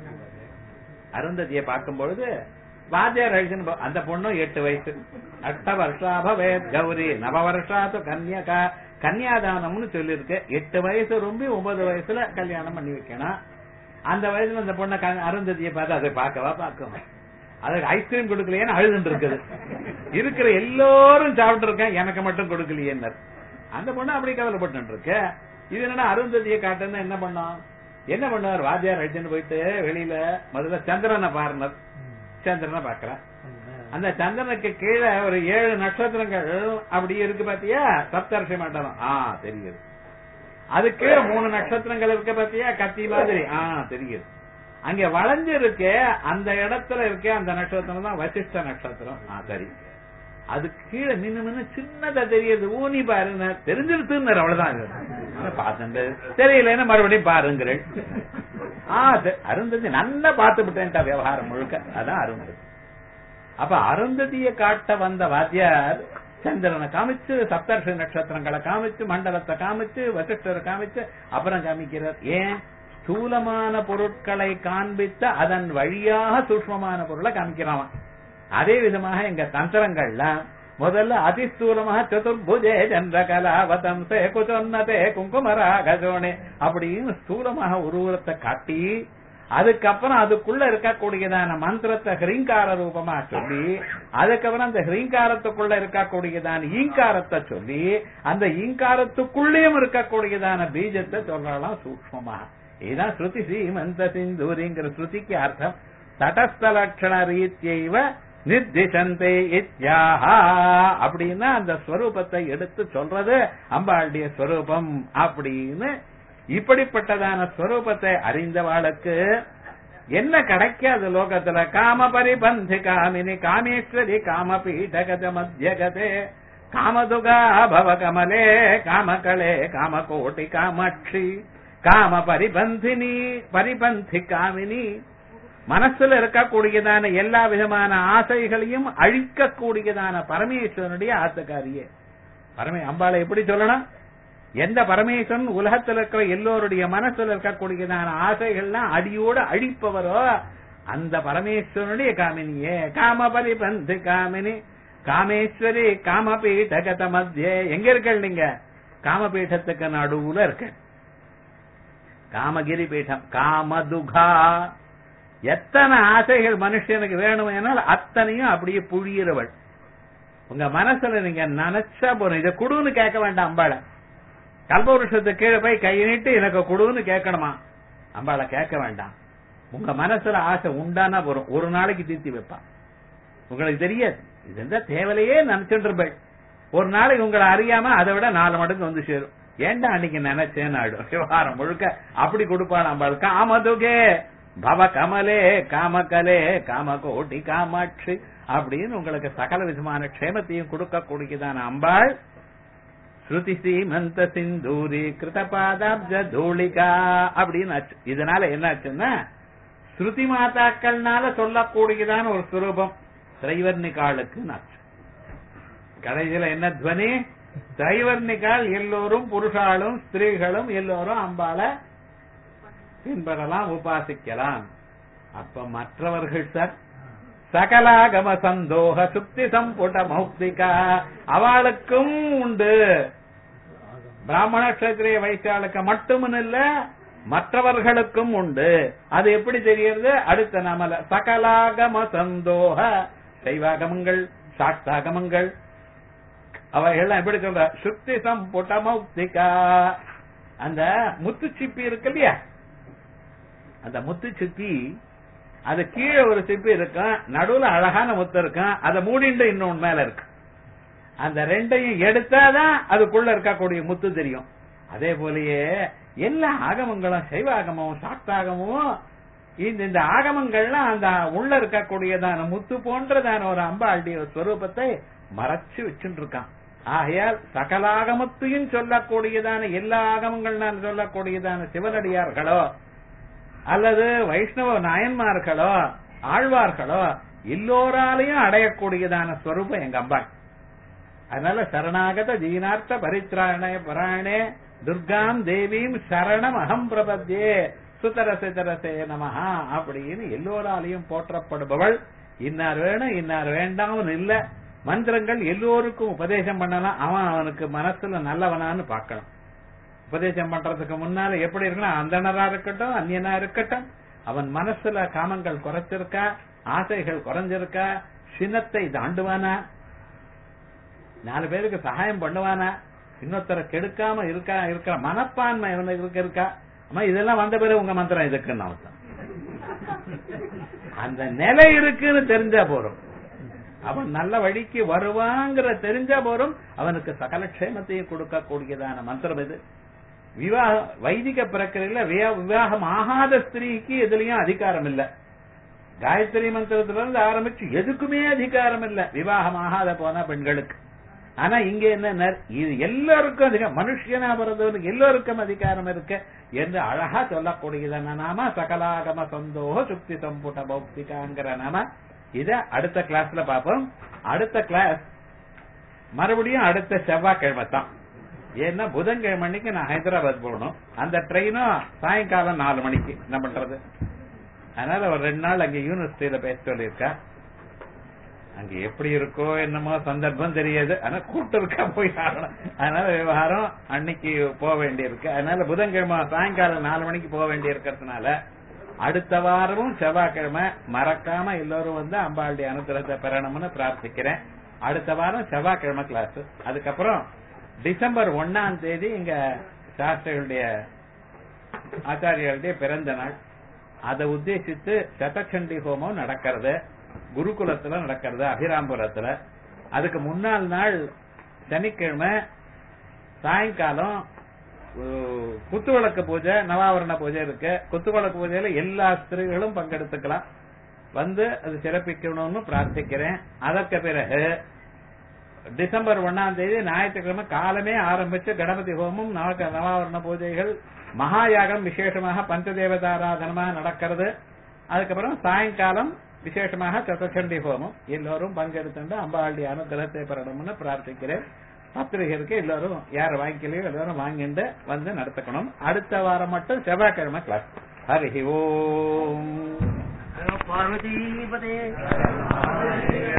B: அருந்ததியை பார்க்கும் பொழுது வாத்தியார் அழிச்சுன்னு போ- அந்த பொண்ணும் எட்டு வயசு அட்ட வருஷாபவே கௌரி நவ வருஷாத்து கன்னியகா கன்னியாதானம்னு சொல்லியிருக்கு எட்டு வயசு ரொம்ப ஒன்பது வயசுல கல்யாணம் பண்ணி வைக்கணும் அந்த வயசுல அந்த பொண்ணை க- அருந்ததியை பார்த்து அதை பார்க்கவா பார்க்கும் அதுக்கு ஐஸ்கிரீம் கொடுக்கலையேன்னு அழுதுட்டு இருக்குது இருக்கிற எல்லோரும் சாப்பிட்டு இருக்கேன் எனக்கு மட்டும் கொடுக்கலையேன்னு அந்த பொண்ணு அப்படி கவலைப்பட்டு இருக்கு இது என்னன்னா அருந்ததியை காட்டுன்னு என்ன பண்ணோம் என்ன பண்ணுவார் வாத்தியார் அழிச்சுன்னு போயிட்டு வெளியில முதல்ல சந்திரனை பாருனர் சந்திரனை பாக்குறேன் அந்த சந்திரனுக்கு கீழே ஒரு ஏழு நட்சத்திரங்கள் அப்படி இருக்கு பாத்தியா சப்தர்ஷி மண்டலம் ஆ தெரியுது அதுக்கு மூணு நட்சத்திரங்கள் இருக்கு பாத்தியா கத்தி மாதிரி ஆ தெரியுது அங்க வளைஞ்சு இருக்கே அந்த இடத்துல இருக்கே அந்த நட்சத்திரம் தான் வசிஷ்ட நட்சத்திரம் ஆ சரி அதுக்கு கீழே நின்னு நின்னு சின்னதா தெரியுது ஊனி பாருங்க தெரிஞ்சிருத்துன்னு அவ்வளவுதான் இது. ஆனா பார்த்துட்டு தெரியலன்னு மறுபடியும் பாருங்கிறேன் ஆ சரி, அருந்ததி நல்லா பார்த்து விட்டேன்டா விவகாரம் முழுக்க அதான் அருந்ததி அப்ப அருந்ததியை காட்ட வந்த வாத்தியார் சந்திரனை காமிச்சு சப்தர்ஷி நட்சத்திரங்களை காமிச்சு மண்டலத்தை காமிச்சு வசிஷ்டரை காமிச்சு அப்புறம் காமிக்கிறார் ஏன் ஸ்தூலமான பொருட்களை காண்பித்த அதன் வழியாக சூக்ஷ்மமான பொருளை காமிக்கிறான் அதே விதமாக எங்க தந்திரங்கள்லாம் முதல்ல அதிஸ்தூலமாக சதுர்புஜே சந்திர கலாவதம் சே குச்சொன்னதே குங்குமராகஜோனே அப்படின்னு ஸ்தூலமாக உருவத்தை காட்டி அதுக்கப்புறம் அதுக்குள்ள இருக்கக்கூடியதான மந்திரத்தை ஹிரீங்கார ரூபமா சொல்லி அதுக்கப்புறம் அந்த ஹிரீங்காரத்துக்குள்ள இருக்கக்கூடியதான ஈங்காரத்தை சொல்லி அந்த ஈங்காரத்துக்குள்ளேயும் இருக்கக்கூடியதான பீஜத்தை சொல்லலாம் சூக்மமா இதுதான் ஸ்ருதி சீமந்த சிந்தூரிங்கிற ஸ்ருதிக்கு அர்த்தம் தடஸ்த லட்சண ரீத்தியைவ நிர்திசந்தே இத்யாஹா அப்படின்னா அந்த ஸ்வரூபத்தை எடுத்து சொல்றது அம்பாளுடைய ஸ்வரூபம் அப்படின்னு இப்படிப்பட்டதான ஸ்வரூபத்தை அறிந்தவாளுக்கு என்ன கிடைக்காது லோகத்துல காம பரிபந்தி காமினி காமேஸ்வரி காம பீடகத மத்தியகதே காமதுகா பவ கமலே காமகளே காமகோட்டி காமாட்சி காம பரிபந்தினி பரிபந்தி காமினி மனசுல இருக்கக்கூடியதான எல்லா விதமான ஆசைகளையும் அழிக்கக்கூடியதான பரமேஸ்வரனுடைய ஆசைக்காரியே பரமே அம்பாளை எப்படி சொல்லணும் எந்த பரமேஸ்வரன் உலகத்தில் இருக்கிற எல்லோருடைய மனசுல இருக்கக்கூடியதான ஆசைகள்லாம் அடியோடு அழிப்பவரோ அந்த பரமேஸ்வரனுடைய காமினியே காம பரிபந்து காமினி காமேஸ்வரி காமபீடகத மத்தியே எங்க இருக்கள் நீங்க காமபீடத்துக்கு நடுவுல இருக்க காமகிரி பீடம் காமதுகா எத்தனை ஆசைகள் மனுஷனுக்கு வேணும் என்னால் அத்தனையும் அப்படியே புழியிறவள் உங்க மனசுல நீங்க நினைச்சா போறோம் இதை குடுன்னு கேட்க வேண்டாம் அம்பாளை கல்பவருஷத்து கீழே போய் கை நீட்டு எனக்கு குடுன்னு கேட்கணுமா அம்பாளை கேட்க வேண்டாம் உங்க மனசுல ஆசை உண்டானா போறோம் ஒரு நாளைக்கு தீர்த்தி வைப்பான் உங்களுக்கு தெரியாது இது எந்த தேவையிலேயே நினைச்சுட்டு இருப்பேன் ஒரு நாளைக்கு உங்களை அறியாம அதை விட நாலு மடங்கு வந்து சேரும் ஏன்டா அன்னைக்கு நினைச்சேன்னு ஆயிடும் விவகாரம் முழுக்க அப்படி கொடுப்பான் அம்பாள் காமதுகே பவ கமலே காமகலே காமகோட்டி காமாட்சி அப்படின்னு உங்களுக்கு சகல விதமான க்ஷேமத்தையும் கொடுக்கக்கூடியதான அம்பாள் ஸ்ருதி சீமந்த சிந்தூரி கிருதபாதாப்ஜ தூளிகா அப்படின்னு ஆச்சு இதனால என்ன ஆச்சுன்னா ஸ்ருதி மாதாக்கள்னால சொல்லக்கூடியதான ஒரு சுரூபம் திரைவர்ணிகாளுக்கு ஆச்சு கடைசியில என்ன துவனி திரைவர்ணிகால் எல்லோரும் புருஷாலும் ஸ்திரீகளும் எல்லோரும் அம்பால பின்பற்றலாம் உபாசிக்கலாம் அப்ப மற்றவர்கள் சார் சகலாகம சந்தோக சுக்தி சம்புட மௌக்திகா அவளுக்கும் உண்டு பிராமண கஷத்திரிய வைசாளுக்கு மட்டும் இல்ல மற்றவர்களுக்கும் உண்டு அது எப்படி தெரியறது அடுத்த நாமல சகலாகம சந்தோக சைவாகமங்கள் சாக்தாகமங்கள் அவைகள்லாம் எப்படி சொல்ற சுத்தி சம்புட்டமௌக்திகா அந்த முத்து சிப்பி இருக்கு இல்லையா அந்த முத்து சிப்பி அது கீழே ஒரு சிப்பி இருக்கும் நடுவுல அழகான முத்து இருக்கும் அதை மூடிண்டு இன்னொன்னு மேல இருக்கு அந்த ரெண்டையும் எடுத்தாதான் அதுக்குள்ள இருக்கக்கூடிய முத்து தெரியும் அதே போலயே எல்லா ஆகமங்களும் சைவ ஆகமும் சாக்தாகமும் இந்த இந்த ஆகமங்கள்லாம் அந்த உள்ள இருக்கக்கூடியதான முத்து போன்றதான ஒரு அம்பாளுடைய ஸ்வரூபத்தை மறைச்சு வச்சுட்டு இருக்கான் ஆகையால் சகலாகமத்தையும் சொல்லக்கூடியதான எல்லா ஆகமங்கள் நான் சொல்லக்கூடியதான சிவனடியார்களோ அல்லது வைஷ்ணவ நாயன்மார்களோ ஆழ்வார்களோ எல்லோராலையும் அடையக்கூடியதான ஸ்வரூபம் எங்க அம்பாள் அதனால சரணாகத ஜீனார்த்த பரித்ராண பராயணே துர்காம் தேவீம் சரணம் அகம் பிரபத்யே சுதரசே தரசே நமஹா அப்படின்னு எல்லோராலையும் போற்றப்படுபவள் இன்னார் வேணும் இன்னார் வேண்டாம்னு இல்ல மந்திரங்கள் எல்லோருக்கும் உபதேசம் பண்ணலாம் அவன் அவனுக்கு மனசுல நல்லவனான்னு பார்க்கணும் உபதேசம் பண்றதுக்கு முன்னால எப்படி இருக்கணும் அந்தனரா இருக்கட்டும் அந்நியனா இருக்கட்டும் அவன் மனசுல காமங்கள் குறைச்சிருக்கா ஆசைகள் குறைஞ்சிருக்கா சின்னத்தை தாண்டுவானா நாலு பேருக்கு சகாயம் பண்ணுவானா இன்னொருத்தரை கெடுக்காம இருக்கா இருக்கிற மனப்பான்மை இவனுக்கு இருக்க இருக்கா அம்மா இதெல்லாம் வந்த பிறகு உங்க மந்திரம் இதுக்குன்னு அவன் அந்த நிலை இருக்குன்னு தெரிஞ்சா போறோம் அவன் நல்ல வழிக்கு வருவாங்கிற தெரிஞ்சா போறோம் அவனுக்கு சகல க்ஷேமத்தையும் கொடுக்கக்கூடியதான மந்திரம் இது விவாக வைதிக பிரக்கிரையில விவாகம் ஆகாத ஸ்திரீக்கு எதுலயும் அதிகாரம் இல்ல காயத்ரி மந்திரத்துல இருந்து ஆரம்பிச்சு எதுக்குமே அதிகாரம் இல்ல விவாகம் ஆகாத போன பெண்களுக்கு ஆனா இங்க என்ன இது எல்லாருக்கும் அதிகம் மனுஷனா பிறந்தவனுக்கு எல்லோருக்கும் அதிகாரம் இருக்கு என்று அழகா சொல்லக்கூடியதான நாம சகலாகம சந்தோக சுக்தி சம்புட்ட பௌக்திகாங்கிற நாம இத அடுத்த கிளாஸ்ல பார்ப்போம் அடுத்த கிளாஸ் மறுபடியும் அடுத்த செவ்வாய்க்கிழமை தான் ஏன்னா புதன்கிழமை அன்னைக்கு நான் ஹைதராபாத் போகணும் அந்த ட்ரெயினும் சாயங்காலம் நாலு மணிக்கு என்ன பண்றது அதனால ஒரு ரெண்டு நாள் அங்க யூனிவர்சிட்டியில பேச சொல்லியிருக்கா அங்க எப்படி இருக்கோ என்னமோ சந்தர்ப்பம் தெரியாது ஆனா கூட்டம் இருக்கா போய் ஆகணும் அதனால விவகாரம் அன்னைக்கு போக வேண்டியிருக்கு அதனால புதன்கிழமை சாயங்காலம் நாலு மணிக்கு போக வேண்டி இருக்கிறதுனால அடுத்த வாரமும் செவ்வாய்க்கிழமை மறக்காம எல்லோரும் வந்து அம்பாளுடைய அனுகிரகத்தை பெறணும்னு பிரார்த்திக்கிறேன் அடுத்த வாரம் செவ்வாய்க்கிழமை கிளாஸ் அதுக்கப்புறம் டிசம்பர் ஒன்னாம் தேதி இங்க சாஸ்திரிகளுடைய ஆச்சாரியர்களுடைய பிறந்த நாள் அதை உத்தேசித்து சதச்சண்டி ஹோமம் நடக்கிறது குருகுலத்துல நடக்கிறது அபிராம்புரத்துல அதுக்கு முன்னாள் நாள் சனிக்கிழமை சாயங்காலம் குத்துவிளக்கு பூஜை நவாவரண பூஜை இருக்கு குத்துவிளக்கு பூஜையில எல்லா ஸ்திரீகளும் பங்கெடுத்துக்கலாம் வந்து அது சிறப்பிக்கணும்னு பிரார்த்திக்கிறேன் அதற்கு பிறகு டிசம்பர் ஒன்னாம் தேதி ஞாயிற்றுக்கிழமை காலமே ஆரம்பிச்சு கணபதி ஹோமம் நவ நவாவரண பூஜைகள் மகாயாகம் விசேஷமாக பஞ்சதேவதாராதனமாக நடக்கிறது அதுக்கப்புறம் சாயங்காலம் விசேஷமாக சதச்சண்டி ஹோமம் எல்லோரும் பங்கெடுத்துட்டு அம்பாளுடைய அனுகிரகத்தை பெறணும்னு பிரார்த்திக்கிறேன் பத்திரிகைக்கு எல்லாரும் யார் வாங்கிக்கலையோ எல்லாரும் வாங்கிட்டு வந்து நடத்துக்கணும் அடுத்த வாரம் மட்டும் செவ்வாய்க்கிழமை கிளாஸ் ஹரி ஓம்
A: பார்வதி